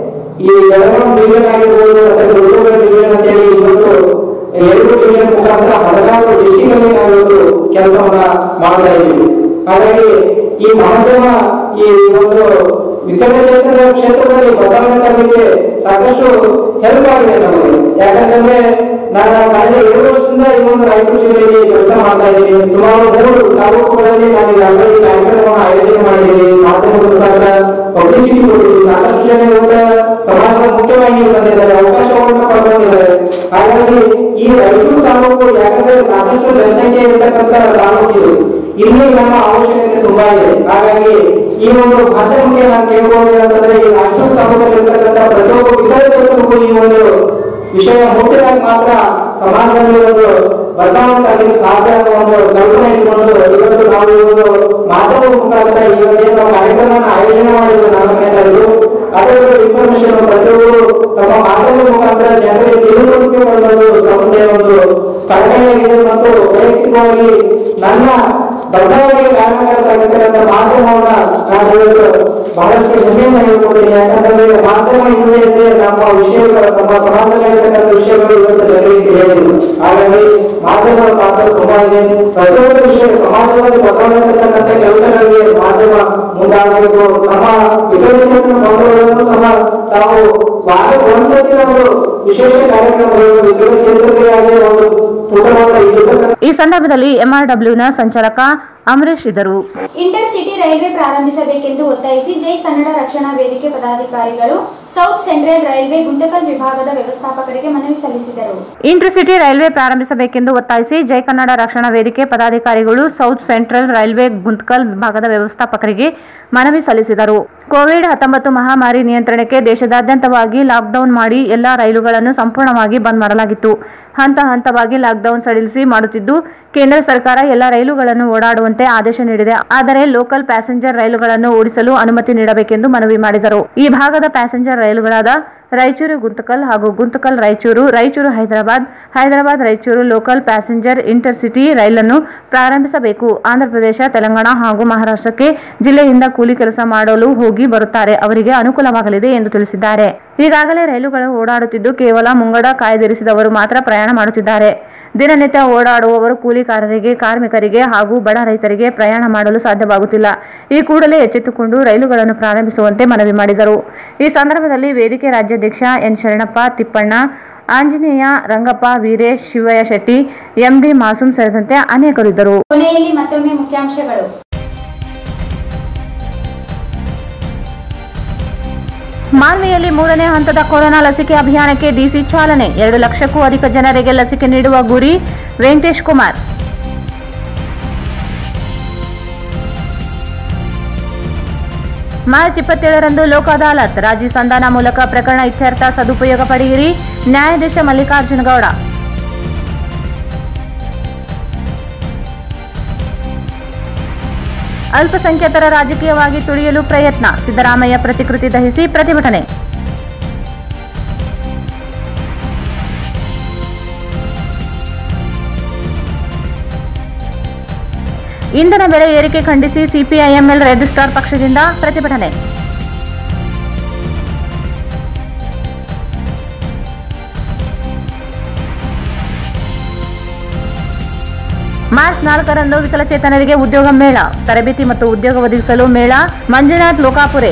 ಈ ಬೆಳಗಾಂ ಡಿವಿಷನ್ ಆಗಿರ್ಬೋದು ಮತ್ತೆ ಗುಲ್ಬರ್ಗ ಡಿವಿಷನ್ ಅಂತೇಳಿ ಇವತ್ತು ಎರಡು ಡಿವಿಷನ್ ಮುಖಾಂತರ ಹಲವಾರು ಡಿಸ್ಟಿಕ್ ಅಲ್ಲಿ ನಾವು ಇವತ್ತು ಕೆಲಸವನ್ನ ಮಾಡ್ತಾ ಇದ್ದೀವಿ ಹಾಗಾಗಿ ಈ ಮಾಧ್ಯಮ ಈ ಒಂದು ವಿಕಲಚೇತನ ಕ್ಷೇತ್ರದಲ್ಲಿ ಬದಲಾವಣೆ ತರಲಿಕ್ಕೆ ಸಾಕಷ್ಟು ಹೆಲ್ಪ್ ಆಗಿದೆ ನಮಗೆ ಯಾಕಂತಂದ್ರೆ ನಾನು ಕಳೆದ ಎರಡು ವರ್ಷದಿಂದ ಈ ಒಂದು ರಾಯಚೂರು ಜಿಲ್ಲೆಯಲ್ಲಿ ಕೆಲಸ ಮಾಡ್ತಾ ಇದ್ದೀನಿ ಸುಮಾರು ಮೂರು ತಾಲೂಕುಗಳಲ್ಲಿ ನಾನು ಈಗಾಗಲೇ ಈ ಕಾರ್ಯಕ್ರಮವನ್ನು ಆಯೋಜನೆ ಮಾಡಿದ್ದೀನಿ ಮಾಧ್ಯಮದ ಮುಖಾಂತರ ಪಬ್ಲಿಸಿಟಿ ಕೊಟ್ಟಿದ್ದೀವಿ ಸಾಕಷ್ಟು ಜನ ಇವತ್ತು ಸಮಾಜದ ಮುಖ್ಯವಾಗಿ ಬಂದಿದ್ದಾರೆ ಅವಕಾಶವನ್ನು ಪಡ್ಕೊಂಡಿದ್ದಾರೆ ಹಾಗಾಗಿ ಈ ರಾಯಚೂರು ತಾಲೂಕು ಯಾಕಂದ್ರೆ ಸಾಕಷ್ಟು ಜನಸಂಖ್ಯೆ ಇರತಕ್ಕಂತ ತಾಲೂಕು ಇದು ಇಲ್ಲಿ ನಮ್ಮ ಅವಶ್ಯಕತೆ ತುಂಬಾ ಇದೆ ಹಾಗಾಗಿ ಈ ಒಂದು ಮಾಧ್ಯಮಕ್ಕೆ ನಾನು ಕೇಳ್ಬೋದು ಅಂತಂದ್ರೆ ಈ ರಾಯಚೂರು ತಾಲೂಕಲ್ಲಿ ಇರ್ತಕ್ಕಂಥ ಪ್ರತಿಯೊಬ್ಬ ವಿಕಲಚೇತನಕ್ಕೂ ಈ ಒಂದು ವಿಷಯ ಮುಟ್ಟಿದಾಗ ಮಾತ್ರ ಸಮಾಜದಲ್ಲಿ ಒಂದು ಬದಲಾವಣೆ ತರಲಿಕ್ಕೆ ಸಾಧ್ಯ ಅನ್ನೋ ಒಂದು ಕಲ್ಪನೆ ಇಟ್ಕೊಂಡು ಇವತ್ತು ನಾವು ಈ ಒಂದು ಮಾಧ್ಯಮದ ಮುಖಾಂತರ ಇವತ್ತೇನು ನಾವು ಕಾರ್ಯಕ್ರಮನ ಆಯೋಜನೆ ಮಾಡಿದ್ರು ನಾಲ್ಕನೇ ತಾರೀಕು ಅದೇ ಇನ್ಫಾರ್ಮೇಶನ್ ಪ್ರತಿಯೊಬ್ಬರು ತಮ್ಮ ಮಾಧ್ಯಮದ ಮುಖಾಂತರ ಜನರಿಗೆ ತಿಳಿದುಕೊಡಿಸಬೇಕು ಅನ್ನೋದು ಸಂಸ್ಥೆಯ ಒಂದು ಕಳಕಳಿಯಾಗಿದೆ ಮತ್ತು ವೈಯಕ್ತಿಕವಾಗಿ ನನ್ನ ಬದಲಾವಣೆಗೆ ಕಾರಣಕರ್ತಕ್ಕಂಥ ಮಾಧ್ಯಮವನ್ನ ನಾನು ಇವತ್ತು ಬಹಳಷ್ಟು ಹೆಮ್ಮೆಯಿಂದ ಹೇಳ್ಕೊಡ್ತೀನಿ ಯಾಕಂತಂದ್ರೆ ಮಾಧ್ಯಮ ಇಲ್ಲದೆ ಇದ್ರೆ ನಮ್ಮ ವಿಷಯಗಳು ನಮ್ಮ ಸಮಾಜದಲ್ಲಿ ಇರ್ತಕ್ಕಂಥ ವಿಷಯಗಳು ಇವತ್ತು ಜನರಿಗೆ ತಿಳಿಯೋದಿಲ್ಲ ಹಾಗಾಗಿ ಮಾಧ್ಯಮದ ಪಾತ್ರ ತುಂಬಾ ಇದೆ ಪ್ರತಿಯೊಂದು ವಿಷಯ ಸಮಾಜದಲ್ಲಿ ಬದಲಾವಣೆತಕ್ಕಂಥ ಕೆಲಸಗಳಿಗೆ ಮಾಧ್ಯಮ ಮುಂದಾಗಬೇಕು ನಮ್ಮ ವಿಕಲಚೇತನ ಬಂಧುಗಳನ್ನು ಸಹ ತಾವು ವಾರ ಒಂದ್ಸತಿ ನಾವು ವಿಶೇಷ ಕಾರ್ಯಕ್ರಮಗಳು ವಿಕಲಚೇತನರಿಗಾಗಿ ಒಂದು ಪುಟವನ್ನು ಇಟ್ಟಿರ್ತಕ್ಕಂಥ ಈ ಸಂದರ್ಭದಲ್ಲಿ ಎಂಆರ್ಡಬ್ಲ್ಯೂನ ಸಂಚಾಲಕ ಅಮರೇಶ್ ಇದ್ದರು ಇಂಟರ್ ಸಿಟಿ ರೈಲ್ವೆ ಪ್ರಾರಂಭಿಸಬೇಕೆಂದು ಒತ್ತಾಯಿಸಿ ಜೈ ಕನ್ನಡ ರಕ್ಷಣಾ ವೇದಿಕೆ ಪದಾಧಿಕಾರಿಗಳು ಸೌತ್ ಸೆಂಟ್ರಲ್ ರೈಲ್ವೆ ಗುಂತಕಲ್ ವಿಭಾಗದ ವ್ಯವಸ್ಥಾಪಕರಿಗೆ ಮನವಿ ಸಲ್ಲಿಸಿದರು ಇಂಟರ್ಸಿಟಿ ರೈಲ್ವೆ ಪ್ರಾರಂಭಿಸಬೇಕೆಂದು ಒತ್ತಾಯಿಸಿ ಜೈ ಕನ್ನಡ ರಕ್ಷಣಾ ವೇದಿಕೆ ಪದಾಧಿಕಾರಿಗಳು ಸೌತ್ ಸೆಂಟ್ರಲ್ ರೈಲ್ವೆ ಗುಂತ್ಕಲ್ ವಿಭಾಗದ ವ್ಯವಸ್ಥಾಪಕರಿಗೆ ಮನವಿ ಸಲ್ಲಿಸಿದರು ಕೋವಿಡ್ ಹತ್ತೊಂಬತ್ತು ಮಹಾಮಾರಿ ನಿಯಂತ್ರಣಕ್ಕೆ ದೇಶದಾದ್ಯಂತವಾಗಿ ಲಾಕ್ಡೌನ್ ಮಾಡಿ ಎಲ್ಲಾ ರೈಲುಗಳನ್ನು ಸಂಪೂರ್ಣವಾಗಿ ಬಂದ್ ಮಾಡಲಾಗಿತ್ತು ಹಂತ ಹಂತವಾಗಿ ಲಾಕ್ಡೌನ್ ಸಡಿಲಿಸಿ ಮಾಡುತ್ತಿದ್ದು ಕೇಂದ್ರ ಸರ್ಕಾರ ಎಲ್ಲ ರೈಲುಗಳನ್ನು ಓಡಾಡುವಂತೆ ಆದೇಶ ನೀಡಿದೆ ಆದರೆ ಲೋಕಲ್ ಪ್ಯಾಸೆಂಜರ್ ರೈಲುಗಳನ್ನು ಓಡಿಸಲು ಅನುಮತಿ ನೀಡಬೇಕೆಂದು ಮನವಿ ಮಾಡಿದರು ಈ ಭಾಗದ ಪ್ಯಾಸೆಂಜರ್ ರೈಲುಗಳಾದ ರಾಯಚೂರು ಗುಂತಕಲ್ ಹಾಗೂ Guntakal Raichur Raichur Hyderabad Hyderabad Raichur local passenger intercity ರೈಲನ್ನು ಪ್ರಾರಂಭಿಸಬೇಕು ಆಂಧ್ರಪ್ರದೇಶ ತೆಲಂಗಾಣ ಹಾಗೂ ಮಹಾರಾಷ್ಟ್ರಕ್ಕೆ ಜಿಲ್ಲೆಯಿಂದ ಕೂಲಿ ಕೆಲಸ ಮಾಡಲು ಹೋಗಿ ಬರುತ್ತಾರೆ ಅವರಿಗೆ ಅನುಕೂಲವಾಗಲಿದೆ ಎಂದು ತಿಳಿಸಿದ್ದಾರೆ ಈಗಾಗಲೇ ರೈಲುಗಳು ಓಡಾಡುತ್ತಿದ್ದು ಕೇವಲ ಮುಂಗಡ ಕಾಯ್ದಿರಿಸಿದವರು ಮಾತ್ರ ಪ್ರಯಾಣ ಮಾಡುತ್ತಿದ್ದಾರೆ ದಿನನಿತ್ಯ ಓಡಾಡುವವರು ಕೂಲಿಕಾರರಿಗೆ ಕಾರ್ಮಿಕರಿಗೆ ಹಾಗೂ ಬಡ ರೈತರಿಗೆ ಪ್ರಯಾಣ ಮಾಡಲು ಸಾಧ್ಯವಾಗುತ್ತಿಲ್ಲ ಈ ಕೂಡಲೇ ಎಚ್ಚೆತ್ತುಕೊಂಡು ರೈಲುಗಳನ್ನು ಪ್ರಾರಂಭಿಸುವಂತೆ ಮನವಿ ಮಾಡಿದರು ಈ ಸಂದರ್ಭದಲ್ಲಿ ವೇದಿಕೆ ರಾಜ್ಯಾಧ್ಯಕ್ಷ ಎನ್ ಶರಣಪ್ಪ ತಿಪ್ಪಣ್ಣ ಆಂಜನೇಯ ರಂಗಪ್ಪ ವೀರೇಶ್ ಶಿವಯ್ಯ ಶೆಟ್ಟಿ ಎಂಡಿ ಮಾಸೂಮ್ ಸೇರಿದಂತೆ ಅನೇಕರಿದ್ದರು ಕೊನೆಯಲ್ಲಿ ಮತ್ತೊಮ್ಮೆ ಮುಖ್ಯಾಂಶಗಳು ಮಾನ್ವಿಯಲ್ಲಿ ಮೂರನೇ ಹಂತದ ಕೊರೋನಾ ಲಸಿಕೆ ಅಭಿಯಾನಕ್ಕೆ ಡಿಸಿ ಚಾಲನೆ ಎರಡು ಲಕ್ಷಕ್ಕೂ ಅಧಿಕ ಜನರಿಗೆ ಲಸಿಕೆ ನೀಡುವ ಗುರಿ ವೆಂಕಟೇಶ್ ಕುಮಾರ್ ಮಾರ್ಚ್ ಇಪ್ಪತ್ತೇಳರಂದು ಲೋಕ ಅದಾಲತ್ ರಾಜಿ ಸಂಧಾನ ಮೂಲಕ ಪ್ರಕರಣ ಇತ್ಯರ್ಥ ಸದುಪಯೋಗ ಪಡೆಯಿರಿ ನ್ಯಾಯಾಧೀಶ ಮಲ್ಲಿಕಾರ್ಜುನ ಗೌಡ ಅಲ್ಪಸಂಖ್ಯಾತರ ರಾಜಕೀಯವಾಗಿ ತುಳಿಯಲು ಪ್ರಯತ್ನ ಸಿದ್ದರಾಮಯ್ಯ ಪ್ರತಿಕೃತಿ ದಹಿಸಿ ಪ್ರತಿಭಟನೆ ಇಂಧನ ಬೆಲೆ ಏರಿಕೆ ಖಂಡಿಸಿ ಸಿಪಿಐಎಂಎಲ್ ರೆಡ್ ಸ್ಟಾರ್ ಪಕ್ಷದಿಂದ ಪ್ರತಿಭಟನೆ ಮಾರ್ಚ್ ನಾಲ್ಕರಂದು ವಿಕಲಚೇತನರಿಗೆ ಉದ್ಯೋಗ ಮೇಳ ತರಬೇತಿ ಮತ್ತು ಉದ್ಯೋಗ ಒದಗಿಸಲು ಮೇಳ ಮಂಜುನಾಥ್ ಲೋಕಾಪುರೆ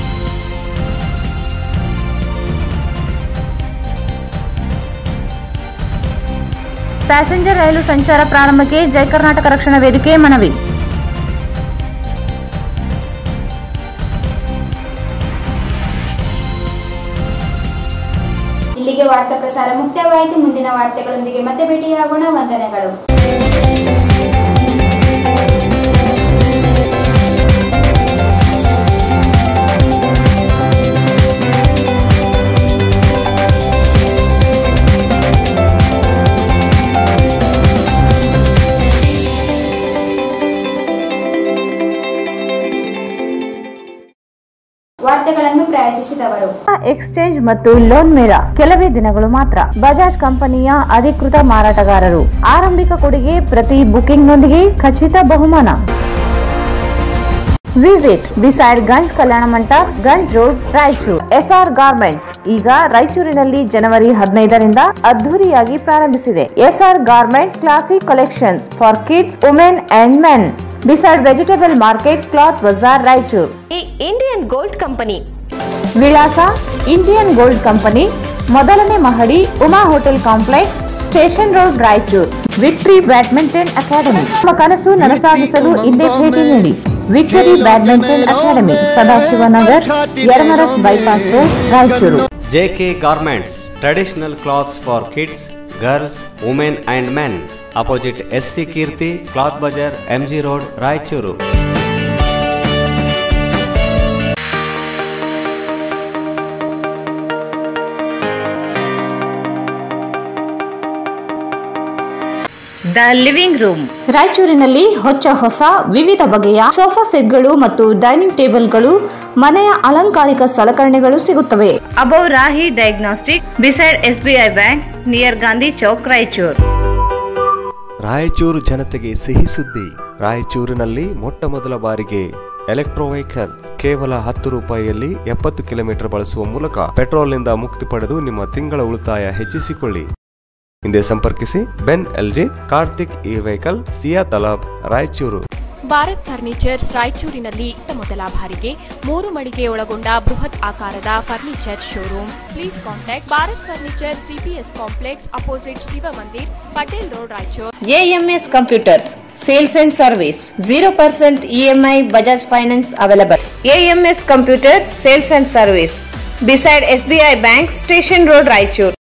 ಪ್ಯಾಸೆಂಜರ್ ರೈಲು ಸಂಚಾರ ಪ್ರಾರಂಭಕ್ಕೆ ಜೈ ಕರ್ನಾಟಕ ರಕ್ಷಣಾ ವೇದಿಕೆ ಮನವಿ ವಾರ್ತಾ ಪ್ರಸಾರ ಮುಕ್ತಾಯವಾಯಿತು ಮುಂದಿನ ವಾರ್ತೆಗಳೊಂದಿಗೆ ಮತ್ತೆ ಭೇಟಿಯಾಗೋಣ ವಂದನೆಗಳು ವಾರ್ತೆಗಳನ್ನು ಪ್ರಾಯೋಜಿಸಿದವರು ಎಕ್ಸ್ಚೇಂಜ್ ಮತ್ತು ಲೋನ್ ಮೇಳ ಕೆಲವೇ ದಿನಗಳು ಮಾತ್ರ ಬಜಾಜ್ ಕಂಪನಿಯ ಅಧಿಕೃತ ಮಾರಾಟಗಾರರು ಆರಂಭಿಕ ಕೊಡುಗೆ ಪ್ರತಿ ಬುಕಿಂಗ್ನೊಂದಿಗೆ ಖಚಿತ ಬಹುಮಾನ visit beside Ganj Kalyana Mantapa Ganj road Raichur SR garments ಈಗ ರಾಯಚೂರಿನಲ್ಲಿ ಜನವರಿ ಹದಿನೈದರಿಂದ ಅದ್ದೂರಿಯಾಗಿ ಪ್ರಾರಂಭಿಸಿದೆ SR garments classic collections for kids women and men beside vegetable market cloth bazaar Raichur ಈ ಇಂಡಿಯನ್ ಗೋಲ್ಡ್ ಕಂಪನಿ ವಿಳಾಸ ಇಂಡಿಯನ್ ಗೋಲ್ಡ್ ಕಂಪನಿ ಮೊದಲನೇ ಮಹಡಿ Uma hotel complex station road Raichur victory badminton academy ನಮ್ಮ ಕನಸು ನನಸಾಗಿಸಲು ಹಿಂದೆ ಭೇಟಿ ನೀಡಿ victory badminton academy Sadashivnagar Yermarus bypass road Raichur JK Garments, traditional cloths for kids, girls, women and men. Opposite SC Kirti, Cloth Bazar, MG Road, Raichuru. The living room ರಾಯಚೂರಿನಲ್ಲಿ ಹೊಚ್ಚ ಹೊಸ ವಿವಿಧ ಬಗೆಯ ಸೋಫಾ ಸೆಟ್ಗಳು ಮತ್ತು ಡೈನಿಂಗ್ ಟೇಬಲ್ಗಳು ಮನೆಯ ಅಲಂಕಾರಿಕ ಸಲಕರಣೆಗಳು ಸಿಗುತ್ತವೆ above Rahi diagnostic beside SBI bank near Gandhi Chowk Raichur Raichur ಜನತೆಗೆ ಸಿಹಿ ಸುದ್ದಿ ರಾಯಚೂರಿನಲ್ಲಿ ಮೊಟ್ಟ ಮೊದಲ ಬಾರಿಗೆ ಎಲೆಕ್ಟ್ರೋ ವೆಹಿಕಲ್ ಕೇವಲ ಹತ್ತು ರೂಪಾಯಿಯಲ್ಲಿ ಎಪ್ಪತ್ತು ಕಿಲೋಮೀಟರ್ ಬಳಸುವ ಮೂಲಕ ಪೆಟ್ರೋಲ್ನಿಂದ ಮುಕ್ತಿ ಪಡೆದು ನಿಮ್ಮ ತಿಂಗಳ ಉಳಿತಾಯ ಹೆಚ್ಚಿಸಿಕೊಳ್ಳಿ ಹಿಂದೆ ಸಂಪರ್ಕಿಸಿ Benling Karthik E vehicle Siyatalab Raichur Bharat furnitures ರಾಯಚೂರಿನಲ್ಲಿ ಇತ್ತ ಮೊದಲ ಬಾರಿಗೆ ಮೂರು ಮಳಿಗೆ ಒಳಗೊಂಡ ಬೃಹತ್ ಆಕಾರದ furniture showroom please contact Bharat furniture CPS complex opposite Shiva Mandir Patel road Raichur AMS Computers, Sales and Service, 0% EMI Bajaj Finance available. AMS Computers, Sales and Service, beside SBI Bank, Station Road, Raichur.